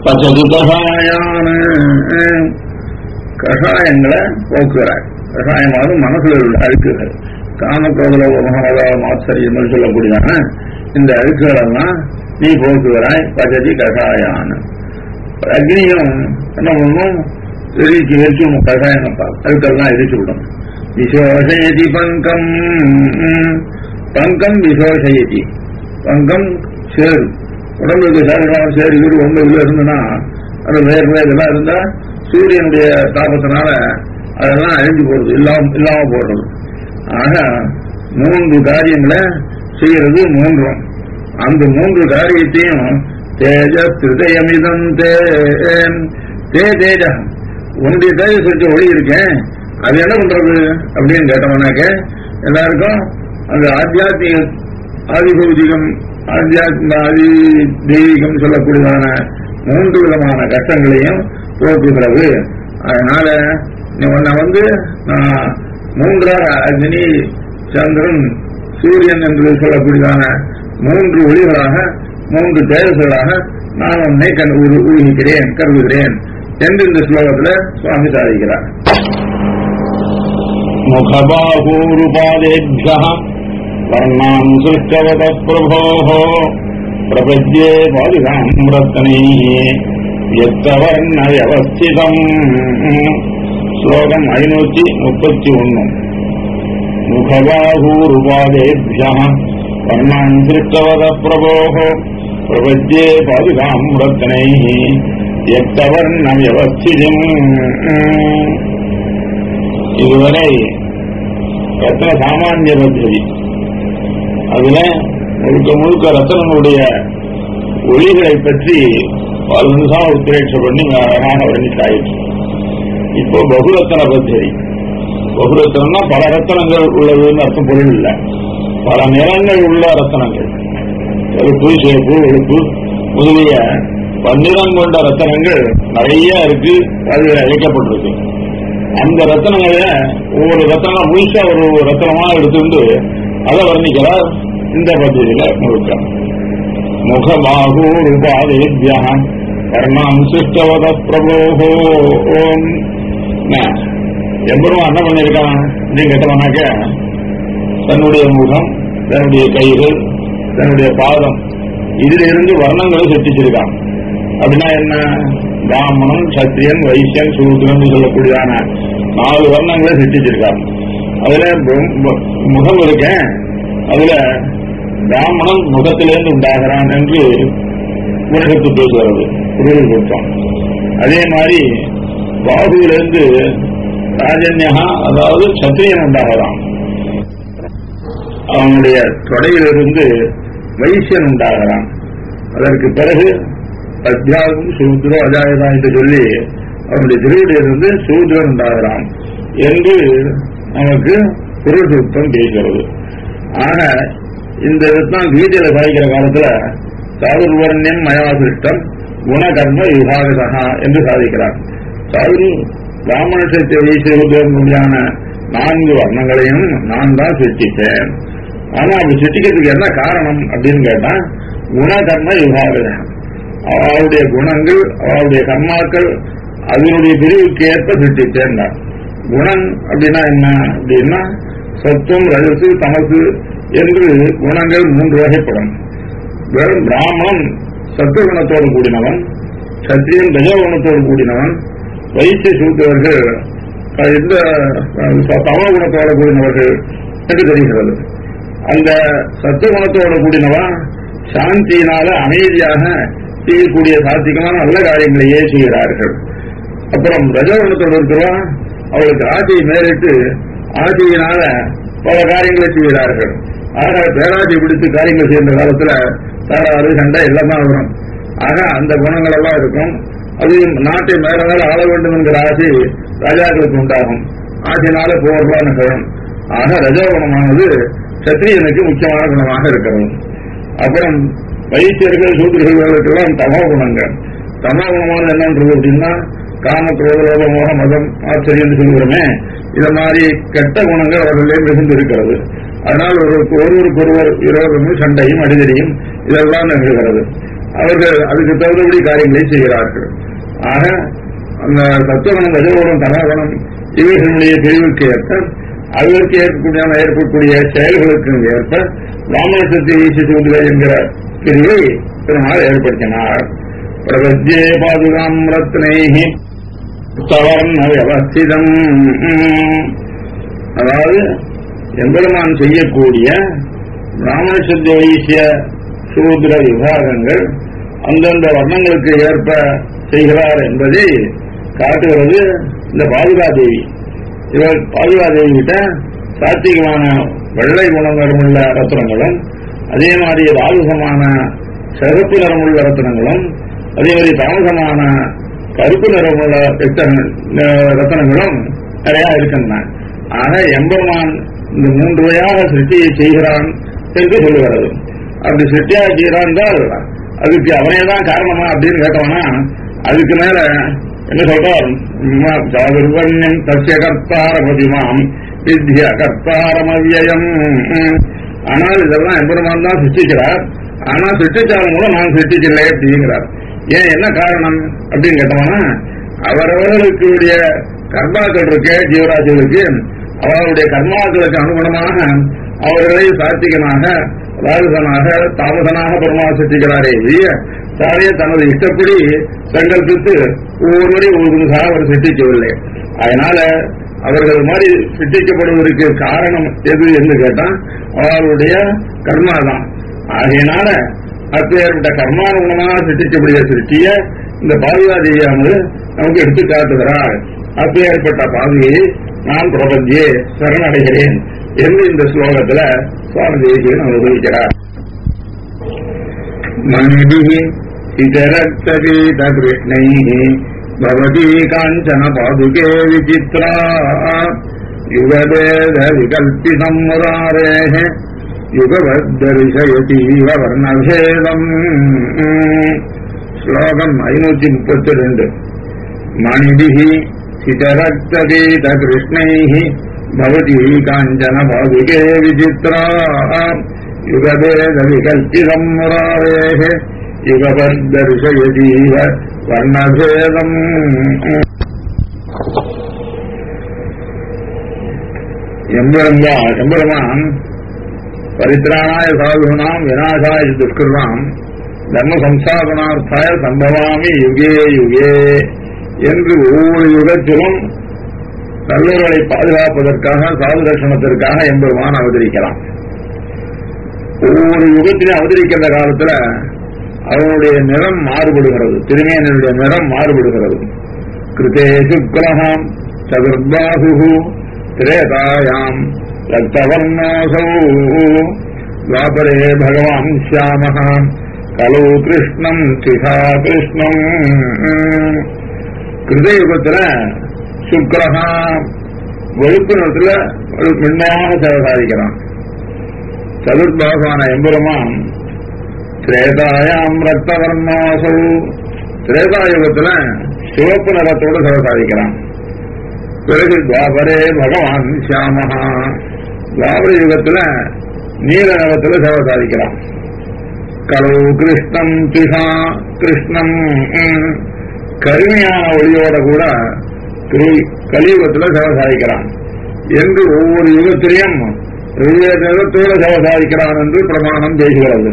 பச்சது கஷாயான கஷாயங்களை போக்குகிறார் கஷாயமாவது மனசுல உள்ள அழுக்குகள் காமக்கோதல மகமத மாத்சரியம் சொல்லக்கூடியதான இந்த அழுக்குகள் எல்லாம் நீ போக்குகிறாய் பச்சதி கஷாயான அக்னியும் என்ன பண்ணும் எரிச்சு எரிச்சு விடும் கஷாயம் அழுக்கெல்லாம் எரிச்சு விடும் விசோஷயதி பங்கம் பங்கம் விசோஷயதி பங்கம் சேரு உடம்புக்கு சேரலாம் சேரு வீடு ஒன்று உள்ள இருந்ததுன்னா அது வேர்வை இதெல்லாம் இருந்தா சூரியனுடைய தாபத்தினால அதெல்லாம் அழிஞ்சு போடுது இல்லாம இல்லாம போடுறது ஆக மூன்று காரியங்களை செய்யறது மூன்றும் அந்த மூன்று காரியத்தையும் தேஜ திருதயமிதம் தே தே தேஜ உன்னுடைய தேஜஸ் வச்சு ஒளி இருக்கேன் அது என்ன பண்றது அப்படின்னு கேட்டோம்னாக்க எல்லாருக்கும் அந்த ஆத்தியாத்மிக ஆதிபௌதிகம் ஆத்தியாத்ம ஆதி தெய்வீகம் சொல்லக்கூடியதான மூன்று விதமான கஷ்டங்களையும் போக்குகிறது அதனால நீ உன்னை வந்து நான் மூன்றாக அக்னி சந்திரன் சூரியன் என்று சொல்லக்கூடியதான மூன்று ஒளிகளாக மூன்று தேவர்களாக நான் உன்னை கண் ஊகிக்கிறேன் கருதுகிறேன் என்று இந்த ஸ்லோகத்தில் சுவாமி சாதிக்கிறார் मुखबाहूरुपादेभ्यः वर्णाम् सृष्टवत प्रभोः प्रपद्ये पालिकाम् रत्नैः यत्तवर्णव्यवस्थितम् श्लोकम् ऐनूति मुपत्ति ஒன்னு मुखबाहूरुपादेभ्यः वर्णाम् सृष्टवत प्रभोः प्रपद्ये पालिकाम् रत्नैः यत्तवर्णव्यवस्थितिम् இதுவரை ரத்ன சாமானிய பദ്ധதி அதுல முழுக்க முழுக்க ரத்தனங்களுடைய ஒளிகளை பற்றி பல நிமிஷம் உத்திரேட்ச பண்ணி அழகாக வர்ணித்தாயிற்று இப்போ பகுரத்தன பദ്ധதி பகுரத்தனம்னா பல ரத்தனங்கள் உள்ளதுன்னு அர்த்தம் பொருள் இல்ல பல நிறங்கள் உள்ள ரத்தனங்கள் வெளுப்பு சேப்பு வெளுப்பு முதலிய பன்னிறம் கொண்ட ரத்தனங்கள் நிறைய இருக்கு அது அழைக்கப்பட்டிருக்கு அந்த ரத்தனங்களை ஒவ்வொரு ரத்தனம் முழுசா ஒரு ரத்தனமா எடுத்துட்டு அதை வர்ணிக்கிறார் இந்த பகுதியில முழுக்க முகபாகு ரூபாதேபியா கர்ணாம் சிஷ்டவத பிரபோகோ ஓம் எம்பரும் என்ன பண்ணிருக்கான் அப்படின்னு கேட்டவனாக்க தன்னுடைய முகம் தன்னுடைய கைகள் தன்னுடைய பாதம் இதுல இருந்து வர்ணங்களை செட்டிச்சிருக்கான் அப்படின்னா என்ன பிராமணன் சத்திரியன் வைசியன் சூத்திரன் சொல்லக்கூடியதான நாலு வர்ணங்களை சிட்டிச்சிருக்காங்க அதுல முகம் இருக்கேன் அதுல பிராமணன் முகத்திலிருந்து உண்டாகிறான் என்று உலகத்து பேசுகிறது உருள் கொடுத்தோம் அதே மாதிரி பாபுவிலிருந்து ராஜன்யா அதாவது சத்திரியன் உண்டாகிறான் அவனுடைய தொடையிலிருந்து வைசியன் உண்டாகிறான் அதற்கு பிறகு அத்தியாகும் சூத்ரோ அஜாயதா என்று சொல்லி அவனுடைய திருவிடையிலிருந்து சூத்ரன் உண்டாகிறான் என்று நமக்கு பொருள் சுத்தம் பேசுகிறது ஆக இந்த ரத்னம் கீதையில சாதிக்கிற காலத்துல சாதுர்வர்ணியம் மயாசிருஷ்டம் குணகர்ம விபாகதா என்று சாதிக்கிறார் சாது ராமணத்தை வீசுவதற்குரியான நான்கு வர்ணங்களையும் நான் தான் சிருஷ்டிச்சேன் ஆனா அப்படி சிருஷ்டிக்கிறதுக்கு என்ன காரணம் அப்படின்னு கேட்டா குணகர்ம விபாகதா அவருடைய குணங்கள் அவருடைய கர்மாக்கள் அதனுடைய பிரிவுக்கு ஏற்ப சிருஷ்டிச்சேன் குணம் அப்படின்னா என்ன அப்படின்னா சத்துவம் ரஜசு தமசு என்று குணங்கள் மூன்று வகைப்படும் வெறும் பிராமணன் சத்துவகுணத்தோடு கூடினவன் சத்திரியன் ரஜகுணத்தோடு கூடினவன் வைத்திய சூத்திரர்கள் இந்த தமோ குணத்தோடு கூடினவர்கள் என்று தெரிகிறது அந்த சத்துவகுணத்தோடு கூடினவன் சாந்தியினால அமைதியாக செய்யக்கூடிய சாத்திகமான நல்ல காரியங்களையே செய்கிறார்கள் அப்புறம் ரஜகுணத்தோடு இருக்கிறவன் அவளுக்கு ஆசையை மேலிட்டு ஆசையினால பல காரியங்களை செய்கிறார்கள் ஆக பேராசை பிடித்து காரியங்கள் செய்கிற காலத்துல தகராறு சண்டை எல்லாம் தான் வரும் ஆக அந்த குணங்கள் எல்லாம் இருக்கும் அது நாட்டை மேல மேல ஆள வேண்டும் என்கிற ஆசை ராஜாக்களுக்கு உண்டாகும் ஆசையினால போரெல்லாம் நிகழும் ஆக ரஜகுணமானது சத்திரியனுக்கு முக்கியமான குணமாக இருக்கிறது அப்புறம் வைத்தியர்கள் சூத்திரர்களுக்கெல்லாம் தமோ குணங்கள் தமோ குணமானது என்னன்றது அப்படின்னா காம குரோதலோகமோக மதம் ஆச்சரியம் சொல்கிறோமே இத மாதிரி கெட்ட குணங்கள் அவர்களே மிகுந்து இருக்கிறது அதனால் ஒருவருக்கு ஒருவருக்கு ஒருவர் விரோதமும் சண்டையும் அடிதடியும் இதெல்லாம் நிகழ்கிறது அவர்கள் அதுக்கு தகுந்தபடி காரியங்களை செய்கிறார்கள் ஆக அந்த தத்துவகுணம் ரஜகுணம் தமோகுணம் இவைகளுடைய பிரிவுக்கு ஏற்ப அவர்களுக்கு ஏற்பக்கூடிய ஏற்படக்கூடிய செயல்களுக்கு ஏற்ப ராமணசத்தை வீசி என்கிற பிரிவை பெருமாள் ஏற்படுத்தினார் பிரபத்யே பாதுகாம் ரத்னைஹி சவர்ண வியவஸ்திதம் அதாவது எம்பெருமான் செய்யக்கூடிய பிராமண சத்த வைசிய சூத்திர விபாகங்கள் அந்தந்த வர்ணங்களுக்கு ஏற்ப செய்கிறார் என்பதை காட்டுகிறது இந்த பாதுகாதேவி இவர் பாதுகாதேவி கிட்ட சாத்திகமான வெள்ளை குணங்களும் உள்ள ரத்னங்களும் அதே மாதிரி ராஜசமான சிறப்பு நிறமுள்ள ரத்னங்களும் அதே மாதிரி தாமசமான கருப்பு நிறமுள்ள ரத்தன- ரத்தனங்களும் நிறைய இருக்கின்றன ஆக எம்பெருமான் இந்த மூன்று வகையாக சிருஷ்டியை செய்கிறான் என்று சொல்லுகிறது அப்படி சிருஷ்டியாக செய்கிறான் என்றால் அதுக்கு அவனே தான் காரணமா அப்படின்னு கேட்டவனா அதுக்கு மேல என்ன சொல்றார் சாதுர்வன்யம் தசிய கர்த்தாரமதிமாம் வித்ய கர்த்தாரமவியம் ஆனால் இதெல்லாம் எம்பெருமான் தான் சிருஷ்டிக்கிறார் ஆனா சிருஷ்டிச்சாலும் கூட நான் சிருஷ்டிக்கலை அப்படிங்கிறார் ஏன் என்ன காரணம் அப்படின்னு கேட்டோம்னா அவரவர்களுக்கு உடைய கர்மாக்கள் இருக்கு ஜீவராசிகளுக்கு அவர்களுடைய கர்மாக்களுக்கு அனுகுணமாக அவர்களை சாத்திகமாக ராஜசனாக தாமசனாக பெருமாள் சிருஷ்டிக்கிறாரே ஒழிய தானே தனது இஷ்டப்படி சங்கல்பித்து ஒவ்வொருவரையும் ஒரு புதுசாக அவர் சிருஷ்டிக்கவில்லை அதனால அவர்கள் மாதிரி சிருஷ்டிக்கப்படுவதற்கு காரணம் எது என்று கேட்டா அவர்களுடைய கர்மா தான் ஆகையினால அப்பேற்பட்ட கர்மானுகுணமாக சிருஷ்டிக்கக்கூடிய சிருஷ்டிய இந்த பாதுகாதேவியானது நமக்கு எடுத்து காட்டுகிறார் அப்பேற்பட்ட பாதையை நான் பிரபந்தியே சரணடைகிறேன் என்று இந்த ஸ்லோகத்துல சுவாமி தேசியன் அனுபவிக்கிறார் मणिभिः इतरक्तपीतकृष्णैः भवती काञ्चन पादुके विचित्रा युगभेदविकल्पितम् मुरारेः युगवद्दर्शयतीव वर्णभेदम् श्लोकम् ऐनूति मुपत्ति ரெண்டு मणिभिः सितरक्तपीतकृष्णैः भवती काञ्चन पादुके विचित्रा युगभेदविकल्पितम् मुरारेः युगपद्दर्शयतीव वर्णभेदम् எம்பெருமான் எம்பெருமான் பரித்ராணாய சாதுனாம் விநாசாய துஷ்கிருதாம் தர்ம சம்சாதனார்த்தாய சம்பவாமி யுகே யுகே என்று ஒவ்வொரு யுகத்திலும் நல்லவர்களை பாதுகாப்பதற்காக சாது லட்சணத்திற்காக எம்பெருமான் அவதரிக்கலாம் ஒவ்வொரு யுகத்திலும் அவதரிக்கின்ற காலத்துல அவனுடைய நிறம் மாறுபடுகிறது திருமேனுடைய நிறம் மாறுபடுகிறது கிருதே சுக்லகாம் சதுர்பாகு திரேதாயாம் ரக்தவர்ணோசௌ द्वापरे भगवान् श्यामः கலோ கிருஷ்ணம் சிகா கிருஷ்ணம் கிருதயுகத்துல சுக்ரஹா வெளுப்பு நிறத்துல ஒரு மென்மையாக சேவை சாதிக்கிறான் சதுர்பாகவான எம்பெருமான் திரேதாயாம் ரத்தவர்ணாசௌ திரேதாயுகத்துல சிவப்பு நிறத்தோடு சேவை சாதிக்கிறான் பிறகு துவாபரே பகவான் சியாமஹா துவாபர யுகத்துல நீல நிறத்துல சேவை சாதிக்கிறான் கலோ கிருஷ்ணம் திகா கிருஷ்ணம் ம், கருமையான ஒளியோட கூட திரு- கலியுகத்துல சேவை சாதிக்கிறான் என்று ஒவ்வொரு யுகத்திலையும் நிறத்தோட சேவை சாதிக்கிறான் என்று பிரமாணம் பேசுகிறது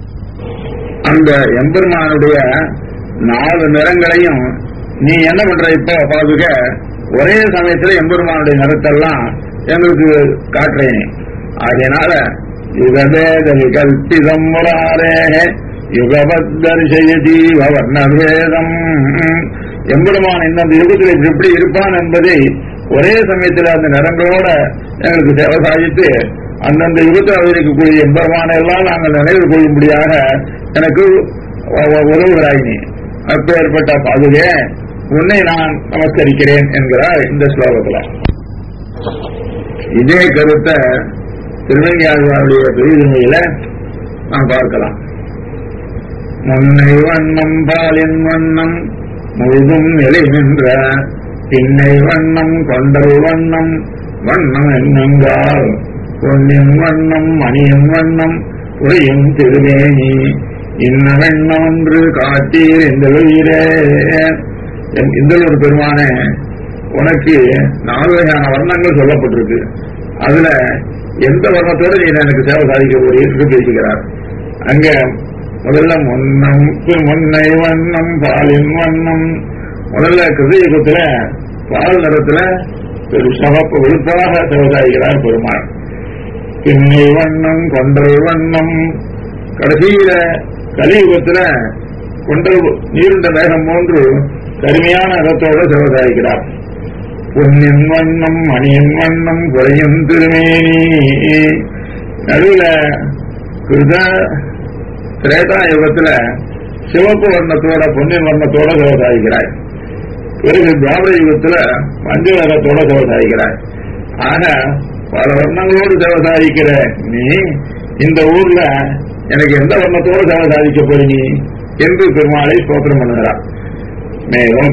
அந்த எம்பெருமானுடைய நாலு நிறங்களையும் நீ என்ன பண்ற இப்ப பாதுக ஒரே சமயத்துல எம்பெருமானுடைய நிறத்தெல்லாம் எங்களுக்கு காட்டுறேன் ஆகையினால யுகபேத விகல்பிதம் முராரே யுகபத்தர்ஷயதி வர்ணபேதம் எம்பெருமான் இந்த யுகத்தில் இப்படி எப்படி இருப்பான் என்பதை ஒரே சமயத்தில் அந்த நிறங்களோட எங்களுக்கு சேவை சாதித்து அந்தந்த யுகத்தில் அவதரிக்கக்கூடிய எம்பெருமானை எல்லாம் நாங்கள் நினைவு கொள்ளும்படியாக எனக்கு உ- உ- உதவுகிறாய் நீ அப்பேற்பட்ட பாதுகே உன்னை நான் நமஸ்கரிக்கிறேன் என்கிறார் இந்த ஸ்லோகத்துல இதே கருத்தை திருவங்கியாழ்வாருடைய பெரியதுமையில நாம் பார்க்கலாம் முன்னை வண்ணம் பாலின் வண்ணம் முழுதும் நிலை நின்ற பின்னை வண்ணம் கொண்டல் வண்ணம் வண்ணம் என்னங்கால் பொன்னின் வண்ணம் மணியின் வண்ணம் புரியும் திருவேணி இன்னவெண்ணொன்று காட்டீர் இந்த உயிரே என் இந்த ஒரு பெருமானே உனக்கு நாலு வகையான வர்ணங்கள் சொல்லப்பட்டிருக்கு அதுல எந்த வர்ணத்தோட நீ எனக்கு சேவை சாதிக்க போறீர்கள் பேசுகிறார் அங்க முதல்ல முன்னம் முன்னை வண்ணம் பாலின் வண்ணம் முதல்ல கிருதயுகத்துல பால் நிறத்துல ஒரு சவப்பு வெளுப்பாக சேவை சாதிக்கிறார் பெருமாள் பின்னை வண்ணம் கொண்டல் வண்ணம் கடைசியில கலியுகத்துல கொண்டல் நீருண்ட மேகம் போன்று கருமையான இடத்தோட சிவசாதிக்கிறார் பொன்னின் வண்ணம் மணியின் வண்ணம் குறையும் திருமேனி நடுவில் கிருத திரேதா யுகத்துல சிவப்பு வர்ணத்தோட பொன்னின் வர்ணத்தோட சிவசாதிக்கிறார் பிறகு திராவிட யுகத்துல மஞ்சள் நிறத்தோட சிவசாதிக்கிறார் ஆக பல வர்ணங்களோடு சிவசாதிக்கிற நீ இந்த ஊர்ல எனக்கு எந்த வர்ணத்தோடு சேவை சாதிக்க போறீங்க என்று பெருமாளை ஸ்தோத்திரம் பண்ணுகிறார் மேலும்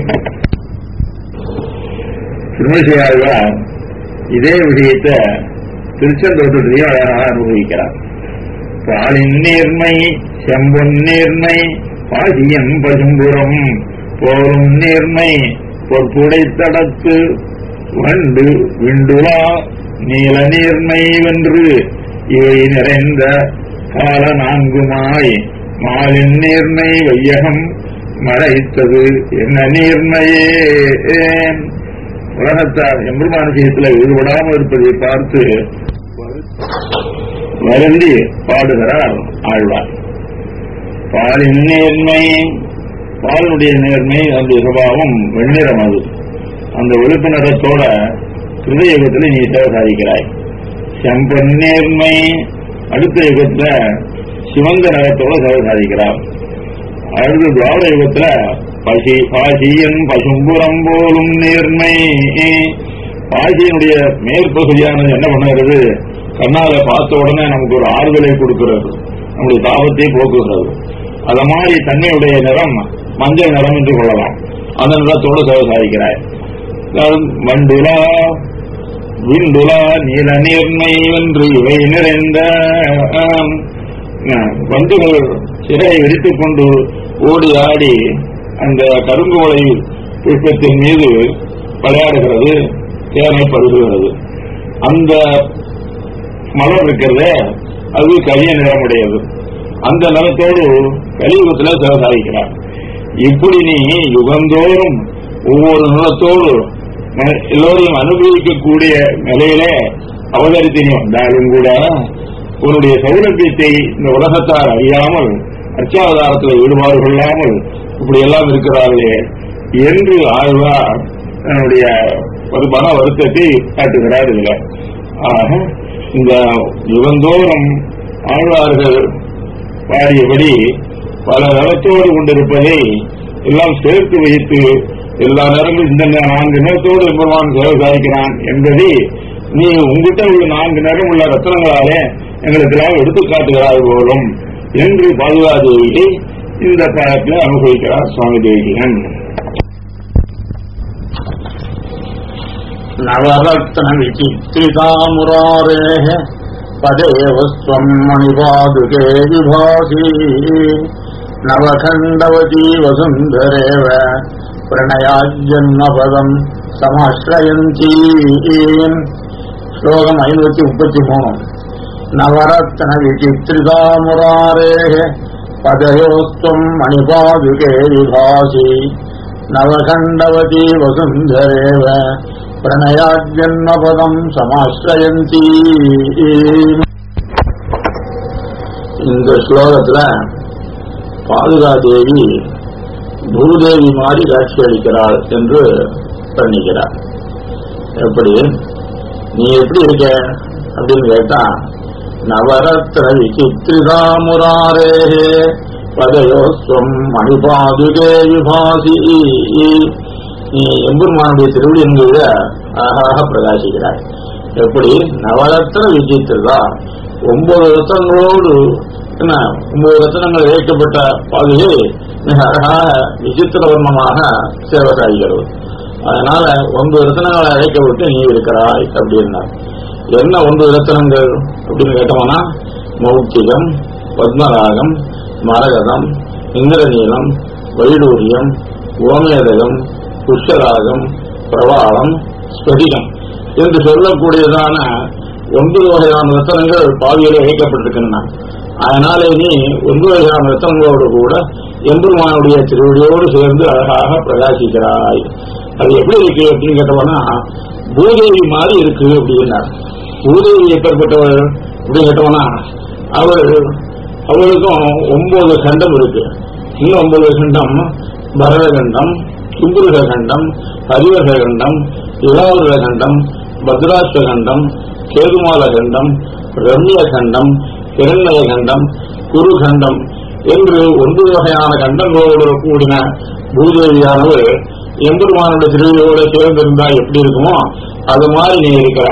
திருமசியாழ்வார் இதே விஷயத்தை திருச்செந்தோட்டத்திலேயும் அழகாக அனுபவிக்கிறார் பாலின் நேர்மை செம்பொன் நேர்மை பாசியன் பசும்புறம் போரும் நேர்மை பொற்புடை தடத்து வண்டு விண்டுலா நீல நேர்மை வென்று இவை நிறைந்த கால நான்குமாய் மாலின் நேர்மை வையகம் மறைத்தது என்ன நேர்மையே உலகத்தார் எம்பெருமான விஷயத்தில் ஈடுபடாமல் இருப்பதை பார்த்து வருந்தி பாடுகிறார் ஆழ்வார் பாலின் நேர்மை பாலுடைய நேர்மை அந்த சுபாவம் வெண்ணிறம் அது அந்த வெளுப்பு நிறத்தோட ஹிருதயுகத்தில் நீ சேவை சாதிக்கிறாய் செம்பன் நேர்மை அடுத்த யுகத்துல சிவந்த நிறத்தோட சேவை சாதிக்கிறார் அடுத்து துவார யுகத்துல பசி பாசியன் பசும்புறம் போலும் நேர்மை பாசியினுடைய மேற்பகுதியானது என்ன பண்ணுகிறது கண்ணால பார்த்த உடனே நமக்கு ஒரு ஆறுதலை கொடுக்கிறது நம்முடைய தாபத்தை போக்குகிறது அத மாதிரி தண்ணியுடைய நிறம் மஞ்சள் நிறம் என்று கொள்ளலாம் அந்த நிறத்தோடு சேவை சாதிக்கிறாய் மண்டுலா விண்டுலா நீல நீர்மை என்று இவை நிறைந்த வண்டுகள் சிறையை வெடித்துக் கொண்டு ஓடி ஆடி அந்த கருங்குவளை புஷ்பத்தின் மீது விளையாடுகிறது தேனை பருகுகிறது அந்த மலர் இருக்கிறத அது கரிய நிறமுடையது அந்த நிறத்தோடு கலியுகத்தில் சிவசாதிக்கிறார் இப்படி நீ யுகந்தோறும் ஒவ்வொரு நிறத்தோடு எல்லோரையும் அனுபவிக்கக்கூடிய நிலையில அவதரித்து வந்தாலும் கூட உன்னுடைய சௌலபியத்தை இந்த உலகத்தார் அறியாமல் அர்ச்சாவதாரத்தில் ஈடுபாடு கொள்ளாமல் இப்படி எல்லாம் இருக்கிறார்களே என்று ஆழ்வார் தன்னுடைய ஒரு மன வருத்தத்தை காட்டுகிறார் இதுல ஆக இந்த யுகந்தோறும் ஆழ்வார்கள் பாடியபடி பல நலத்தோடு கொண்டிருப்பதை எல்லாம் சேர்த்து வைத்து எல்லா நேரங்களும் இந்த நான்கு நேரத்தோடு பெருமான் சேவை சாதிக்கிறான் என்பதை நீ உங்ககிட்ட உள்ள நான்கு நேரம் உள்ள ரத்தனங்களாலே எங்களுக்கெல்லாம் எடுத்து காட்டுகிறார் போலும் என்று பாதுகாதேவியை இந்த பாடத்தில் அனுபவிக்கிறார் சுவாமி தேவிகன் நவரத்ன விசித்திரிதாமுராரேः पदेव स्वम् मणिपादुके विभासी नवखण्डवती वसुन्धरेव प्रणयाज्जन्मपदम् समाश्रयन्ती श्लोकम् ऐनूति मुपति मूणु नवरत्न विचित्रितामुरारेः पदयोस्त्वम् मणिपादुके विभासी नवखण्डवती वसुन्धरेव பிரணயாஜன்மபதம் சமாசிரயந்தி இந்த ஸ்லோகத்துல பாதுகாதேவி பூதேவி மாதிரி காட்சி அளிக்கிறாள் என்று பண்ணிக்கிறார் எப்படி நீ எப்படி இருக்க அப்படின்னு கேட்டா நவரத்ன விசித்திரிதாமுராரே பதயோஸ்வம் மணிபாதுகே விபாசி நீ எம்பெருமானுடைய திருவிழி என்கிற அழகாக பிரகாசிக்கிறாய் எப்படி நவரத்ன விஜயித்திருதா ஒன்பது ரத்தனங்களோடு என்ன ஒன்பது ரத்தனங்கள் இழைக்கப்பட்ட பாதுகை மிக அழகாக விசித்திர வர்ணமாக சேவை சாய்கிறது அதனால ஒன்பது ரத்தனங்களை அழைக்கப்பட்டு நீ இருக்கிறாய் அப்படின்னா என்ன ஒன்பது ரத்தனங்கள் அப்படின்னு கேட்டோம்னா மௌக்கிகம் பத்மராகம் மரகதம் இந்திரநீலம் வைடூரியம் ஓமேதகம் புஷ்யராகம் பிரவாளம் ஸ்படிகம் என்று சொல்லக்கூடியதான ஒன்பது வகையான ரத்தனங்கள் பாவியிலே வைக்கப்பட்டிருக்கின்றன அதனாலே நீ ஒன்பது வகையான ரத்தனங்களோடு கூட எம்பெருமானுடைய திருவடியோடு சேர்ந்து அழகாக பிரகாசிக்கிறாய் அது எப்படி இருக்கு அப்படின்னு கேட்டோம்னா பூதேவி மாதிரி இருக்கு அப்படின்னார் பூதேவி எப்பேற்பட்டவர் அப்படின்னு கேட்டோம்னா அவர் அவருக்கும் ஒன்பது கண்டம் இருக்கு இன்னும் ஒன்பது கண்டம் பரதகண்டம் கிம்புருக கண்டம் ஹரிவக கண்டம் இளாவத கண்டம் பத்ராஷ்ட கண்டம் கேதுமால கண்டம் ரம்ய கண்டம் இரண்டய கண்டம் குரு கண்டம் என்று ஒன்பது வகையான கண்டங்களோடு கூடின பூதேவியானவர் எம்பெருமானுடைய திருவிழியோட சேர்ந்திருந்தா எப்படி இருக்குமோ அது மாதிரி நீ இருக்கிற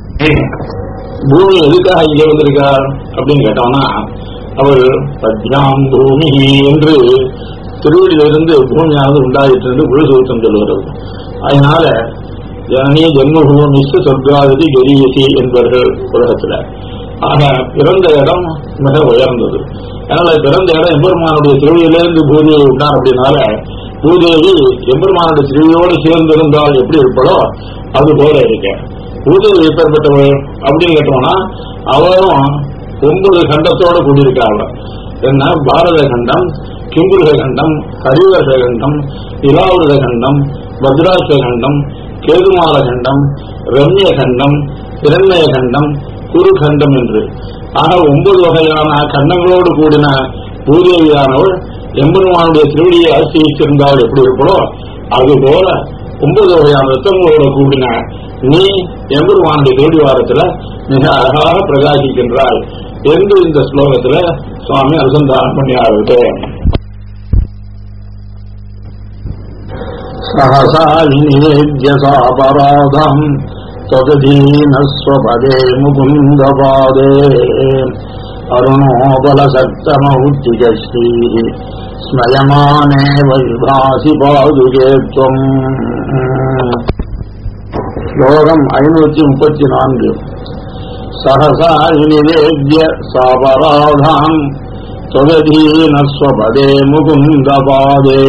பூமி எதுக்காக இங்கே வந்திருக்கார் அப்படின்னு கேட்டோம்னா அவர் பத்யாம் பூமி என்று திருவடியிலிருந்து பூமியானது உண்டாயிட்டு இருந்து குருசூத்தம் சொல்லுகிறது அதனால ஜனனி ஜென்மபூமிஸ்து சொர்க்காதி கரியசி என்பவர்கள் உலகத்துல ஆக பிறந்த இடம் மிக உயர்ந்தது அதனால பிறந்த இடம் எம்பெருமானுடைய திருவியிலிருந்து பூதேவி உண்டார் அப்படின்னால பூதேவி எம்பெருமானுடைய திருவியோடு சேர்ந்திருந்தால் எப்படி இருப்பதோ அது போல இருக்க பூதேவி எப்பேற்பட்டவள் அப்படின்னு கேட்டோம்னா அவரும் ஒன்பது கண்டத்தோட கூடியிருக்காங்க என்ன பாரத கண்டம் கிம்புருக கண்டம் ஹரிவர்ஷ கண்டம் இலாவுத கண்டம் பத்ராச கண்டம் கேதுமால கண்டம் ரம்ய கண்டம் இரண்மய கண்டம் குரு கண்டம் என்று ஆக ஒன்பது வகையான கண்டங்களோடு கூடின பூதேவியானவள் எம்பெருமானுடைய திருவடியை ஆசிரியிருந்தால் எப்படி இருப்பதோ அதுபோல ஒன்பது வகையான ரத்தங்களோடு கூடின நீ எம்பெருமானுடைய திருவடி வாரத்துல மிக அழகாக பிரகாசிக்கின்றாய் என்று இந்த ஸ்லோகத்துல சுவாமி அனுசந்தானம் பண்ணியாரு सहसा निवेद्य सापराधम् त्वदधीनस्वपदे मुकुन्दपादे अरुणोबलसक्तमौक्तिकश्रीः स्मयमाने वैभासि पादुके त्वम् श्लोकम् ऐनूति मुपति नान्கு सहसा निवेद्य सापराधाम् त्वदधीनस्वपदे मुकुन्दपादे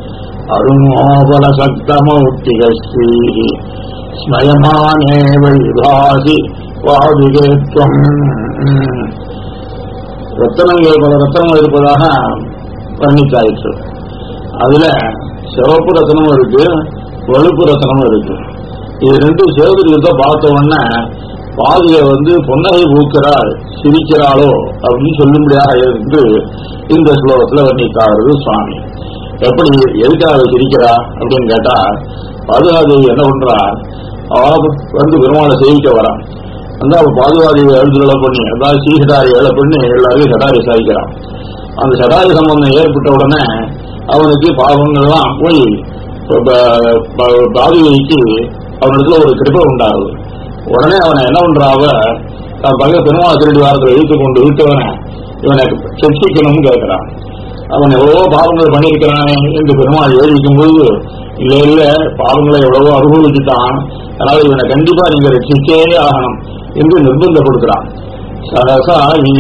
अरुणोबलसक्तमौक्तिकश्रीः स्मयमाने वैभासि பாதுகே துவம் ரத்தனங்கள் பல ரத்தனங்கள் இருப்பதாக வர்ணித்தாயிற்று அதுல சிவப்பு ரத்தனமும் இருக்கு வெளுப்பு ரத்தனமும் இருக்கு இது ரெண்டும் சிவகிருத்த பார்த்த உடனே பாதுகை வந்து பொன்னகை பூக்கிறாள் சிரிக்கிறாளோ அப்படின்னு சொல்லும்படியாக இருந்து இந்த ஸ்லோகத்துல வர்ணித்தாரு சுவாமி எப்படி எதுக்காக சிரிக்கிறா அப்படின்னு கேட்டா பாதுகாதேவி என்ன பண்றா அவ வந்து பெருமாளை சேவிக்க வரான் வந்து அவ பாதுகாதேவி எழுதுகளை பண்ணி அதாவது ஸ்ரீஹடாரி ஏழை பண்ணி எல்லாரையும் சடாரி சாதிக்கிறான் அந்த சடாரி சம்பந்தம் ஏற்பட்ட உடனே அவனுக்கு பாவங்கள்லாம் போய் பாதுகைக்கு அவனிடத்துல ஒரு கிருப்பை உண்டாகுது உடனே அவனை என்ன பண்றாவ தன் பங்க பெருமாள் திருடி வாரத்தில் இழுத்து கொண்டு விட்டவனை இவனை சிக்ஷிக்கணும்னு கேட்கிறான் அவன் எவ்வளவோ பாவங்கள் பண்ணியிருக்கிறானே என்று பெருமாள் எழுதிக்கும் போது இல்ல இல்ல பாவங்களை எவ்வளவோ அனுபவிச்சுட்டான் அதனால இவனை கண்டிப்பா நீங்க ரட்சிச்சே ஆகணும் என்று நிர்பந்தப்படுத்துறான் சகசா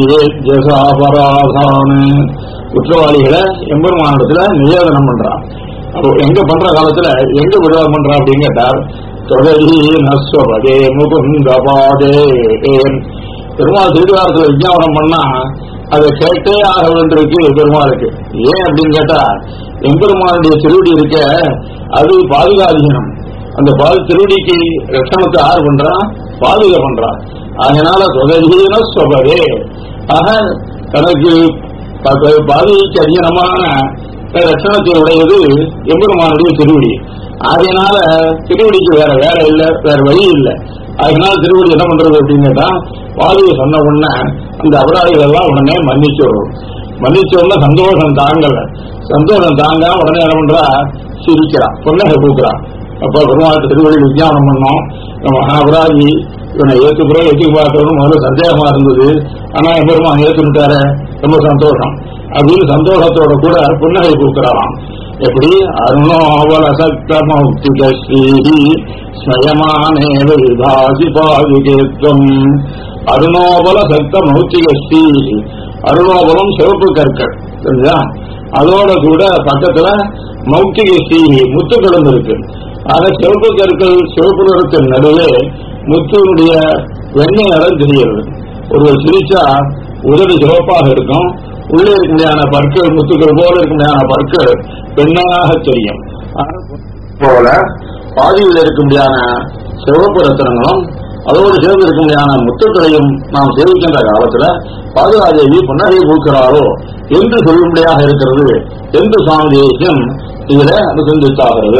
ஜசாபராசான குற்றவாளிகளை எம்பெருமானிடத்துல நிவேதனம் பண்றான் அப்போ எங்க பண்ற காலத்துல எங்க விடுதலை பண்றான் அப்படின்னு கேட்டார் தொடரி நஸ்வபதே முகுந்தபாதே பெருமாள் திருவாரத்துல விஞ்ஞாபனம் பண்ணா அதை கேட்டே ஆக வேண்டியிருக்கு பெருமாளுக்கு ஏன் அப்படின்னு கேட்டா எம்பெருமானுடைய திருவடி இருக்க அது பாதுகாதீனம் அந்த பாது திருவடிக்கு ரட்சணத்தை ஆறு பண்றான் பாதுகா பண்றான் அதனால சொதீன சொபதே ஆக தனக்கு பாதுகைக்கு அதீனமான ரட்சணத்தை உடையது எம்பெருமானுடைய திருவடி அதனால திருவடிக்கு வேற வேலை இல்லை வேற வழி இல்லை அதனால திருவடி என்ன பண்றது அப்படின்னு கேட்டா பாதுகை சொன்ன உடனே அந்த அபராதிகள் எல்லாம் உடனே மன்னிச்சு வரும் மன்னிச்ச உடனே சந்தோஷம் தாங்கல சந்தோஷம் தாங்காம உடனே என்ன பண்றா சிரிக்கிறான் பொன்னகை பூக்குறான் அப்ப பெருமாள் திருவடி விஞ்ஞானம் பண்ணோம் நம்ம அபராதி இவனை ஏத்துக்கிறோம் ஏற்றுக்க பார்க்கறோம் முதல்ல சந்தேகமா இருந்தது ஆனா என் பெருமான் ஏத்துட்டாரு ரொம்ப சந்தோஷம் அப்படின்னு சந்தோஷத்தோட கூட புன்னகை பூக்குறாராம் எப்படி அருணோவல சக்தமௌக்திக ஸ்ரீஹி ஸ்மயமானே விபாசி பாதுகேத்வம் அருணோபல சக்த மௌத்திக ஸ்ரீஹி அருணோபலம் சிவப்பு கற்கள் தெரிஞ்சா அதோட கூட பக்கத்துல மௌக்திக ஸ்ரீஹி முத்துக்களும் இருக்கு ஆக சிவப்பு கற்கள் சிவப்பு நிறத்தின் நடுவே முத்துனுடைய வெண்ணெய் நிறம் தெரிகிறது ஒருவர் சிரிச்சா உதடு சிவப்பாக இருக்கும் உள்ளே இருக்க பற்கள் முத்துக்கள் போல இருக்க பற்கள் வெண்ணையாக தெரியும் போல பாதியில் இருக்க சிவப்பு ரத்தனங்களும் அதோடு சேர்ந்து இருக்க முத்துக்களையும் நாம் சேவிக்கின்ற காலத்துல பாதுகாதேவி புன்னகை பூக்கிறாரோ என்று சொல்லும்படியாக இருக்கிறது என்று சுவாமி தேசியம் இதுல அனுசந்தித்தாகிறது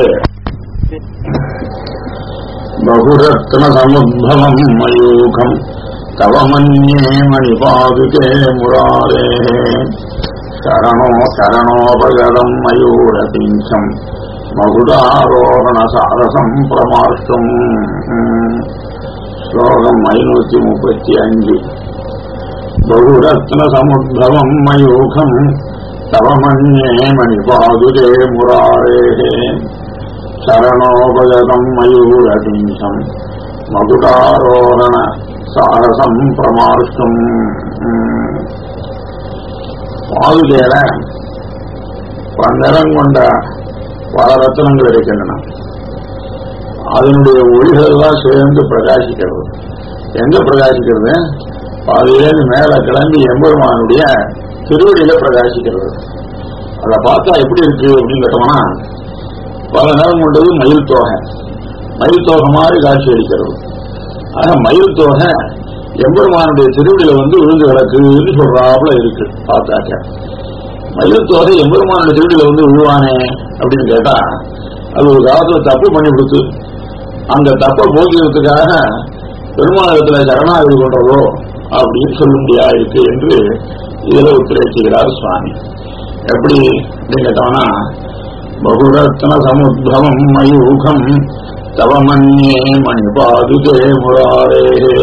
बहुरत्न समुद्भवम् मयूखम् तव मन्ये मणिपादुके मुरारेः शरणो शरणोपगतम् मयूरपिञ्चम् मகுடாரோகணசாரசம் பிரமாஷ்டம் ஸ்லோகம் ஐநூத்தி முப்பத்தி அஞ்சு பகுரத்ன சமுদ্भவம் மயூகம் தவ மன்யே மணிபாதுரே முராரே சரணோபகதம் மயூரபிஞ்சம் மகுடாரோகண சாரசம் பிரமாஷ்டம் பாதுகேல பந்தரம் கொண்ட பல ரத்தனங்கள் இருக்கின்றன அதனுடைய ஒளிகள் எல்லாம் சேர்ந்து பிரகாசிக்கிறது எங்க பிரகாசிக்கிறது பாதியிலேருந்து மேல கிளம்பி எம்பெருமானுடைய திருவடியில பிரகாசிக்கிறது அதை பார்த்தா எப்படி இருக்கு அப்படின்னு கேட்டோம்னா பல நேரம் கொண்டது மயில் தோகை மயில் தோகை மாதிரி காட்சி அளிக்கிறது ஆக மயில் தோகை எம்பெருமானுடைய திருவடியில வந்து விழுந்து கிடக்குன்னு சொல்றாப்புல இருக்கு பார்த்தாக்க மயில் தோகை எம்பெருமானுடைய திருவடியில வந்து விழுவானே அப்படின்னு கேட்டா அது ஒரு காலத்துல தப்பு பண்ணி கொடுத்து அந்த தப்பை போக்கிறதுக்காக பெருமானத்துல சரணாகதி கொண்டதோ அப்படின்னு சொல்ல முடியா இருக்கு என்று இதுல உத்தரவிக்கிறார் சுவாமி எப்படி அப்படின்னு கேட்டோம்னா பகுரத்ன சமுத்பவம் மயூகம் தவ மன்யே மணிபாதுகே முராரே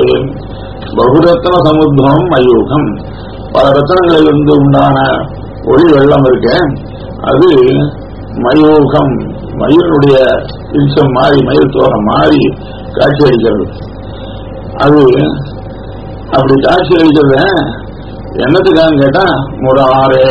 பகுரத்ன சமுத்பவம் மயூகம் பல ரத்தனங்களிலிருந்து உண்டான ஒளி வெள்ளம் இருக்கு அது மயூகம் மயிலுடைய இன்சம் மாறி மயில் தோரம் மாறி காட்சி அளிக்கிறது அது அப்படி காட்சி அளிக்கிறது என்னத்துக்கான்னு கேட்டா முராரே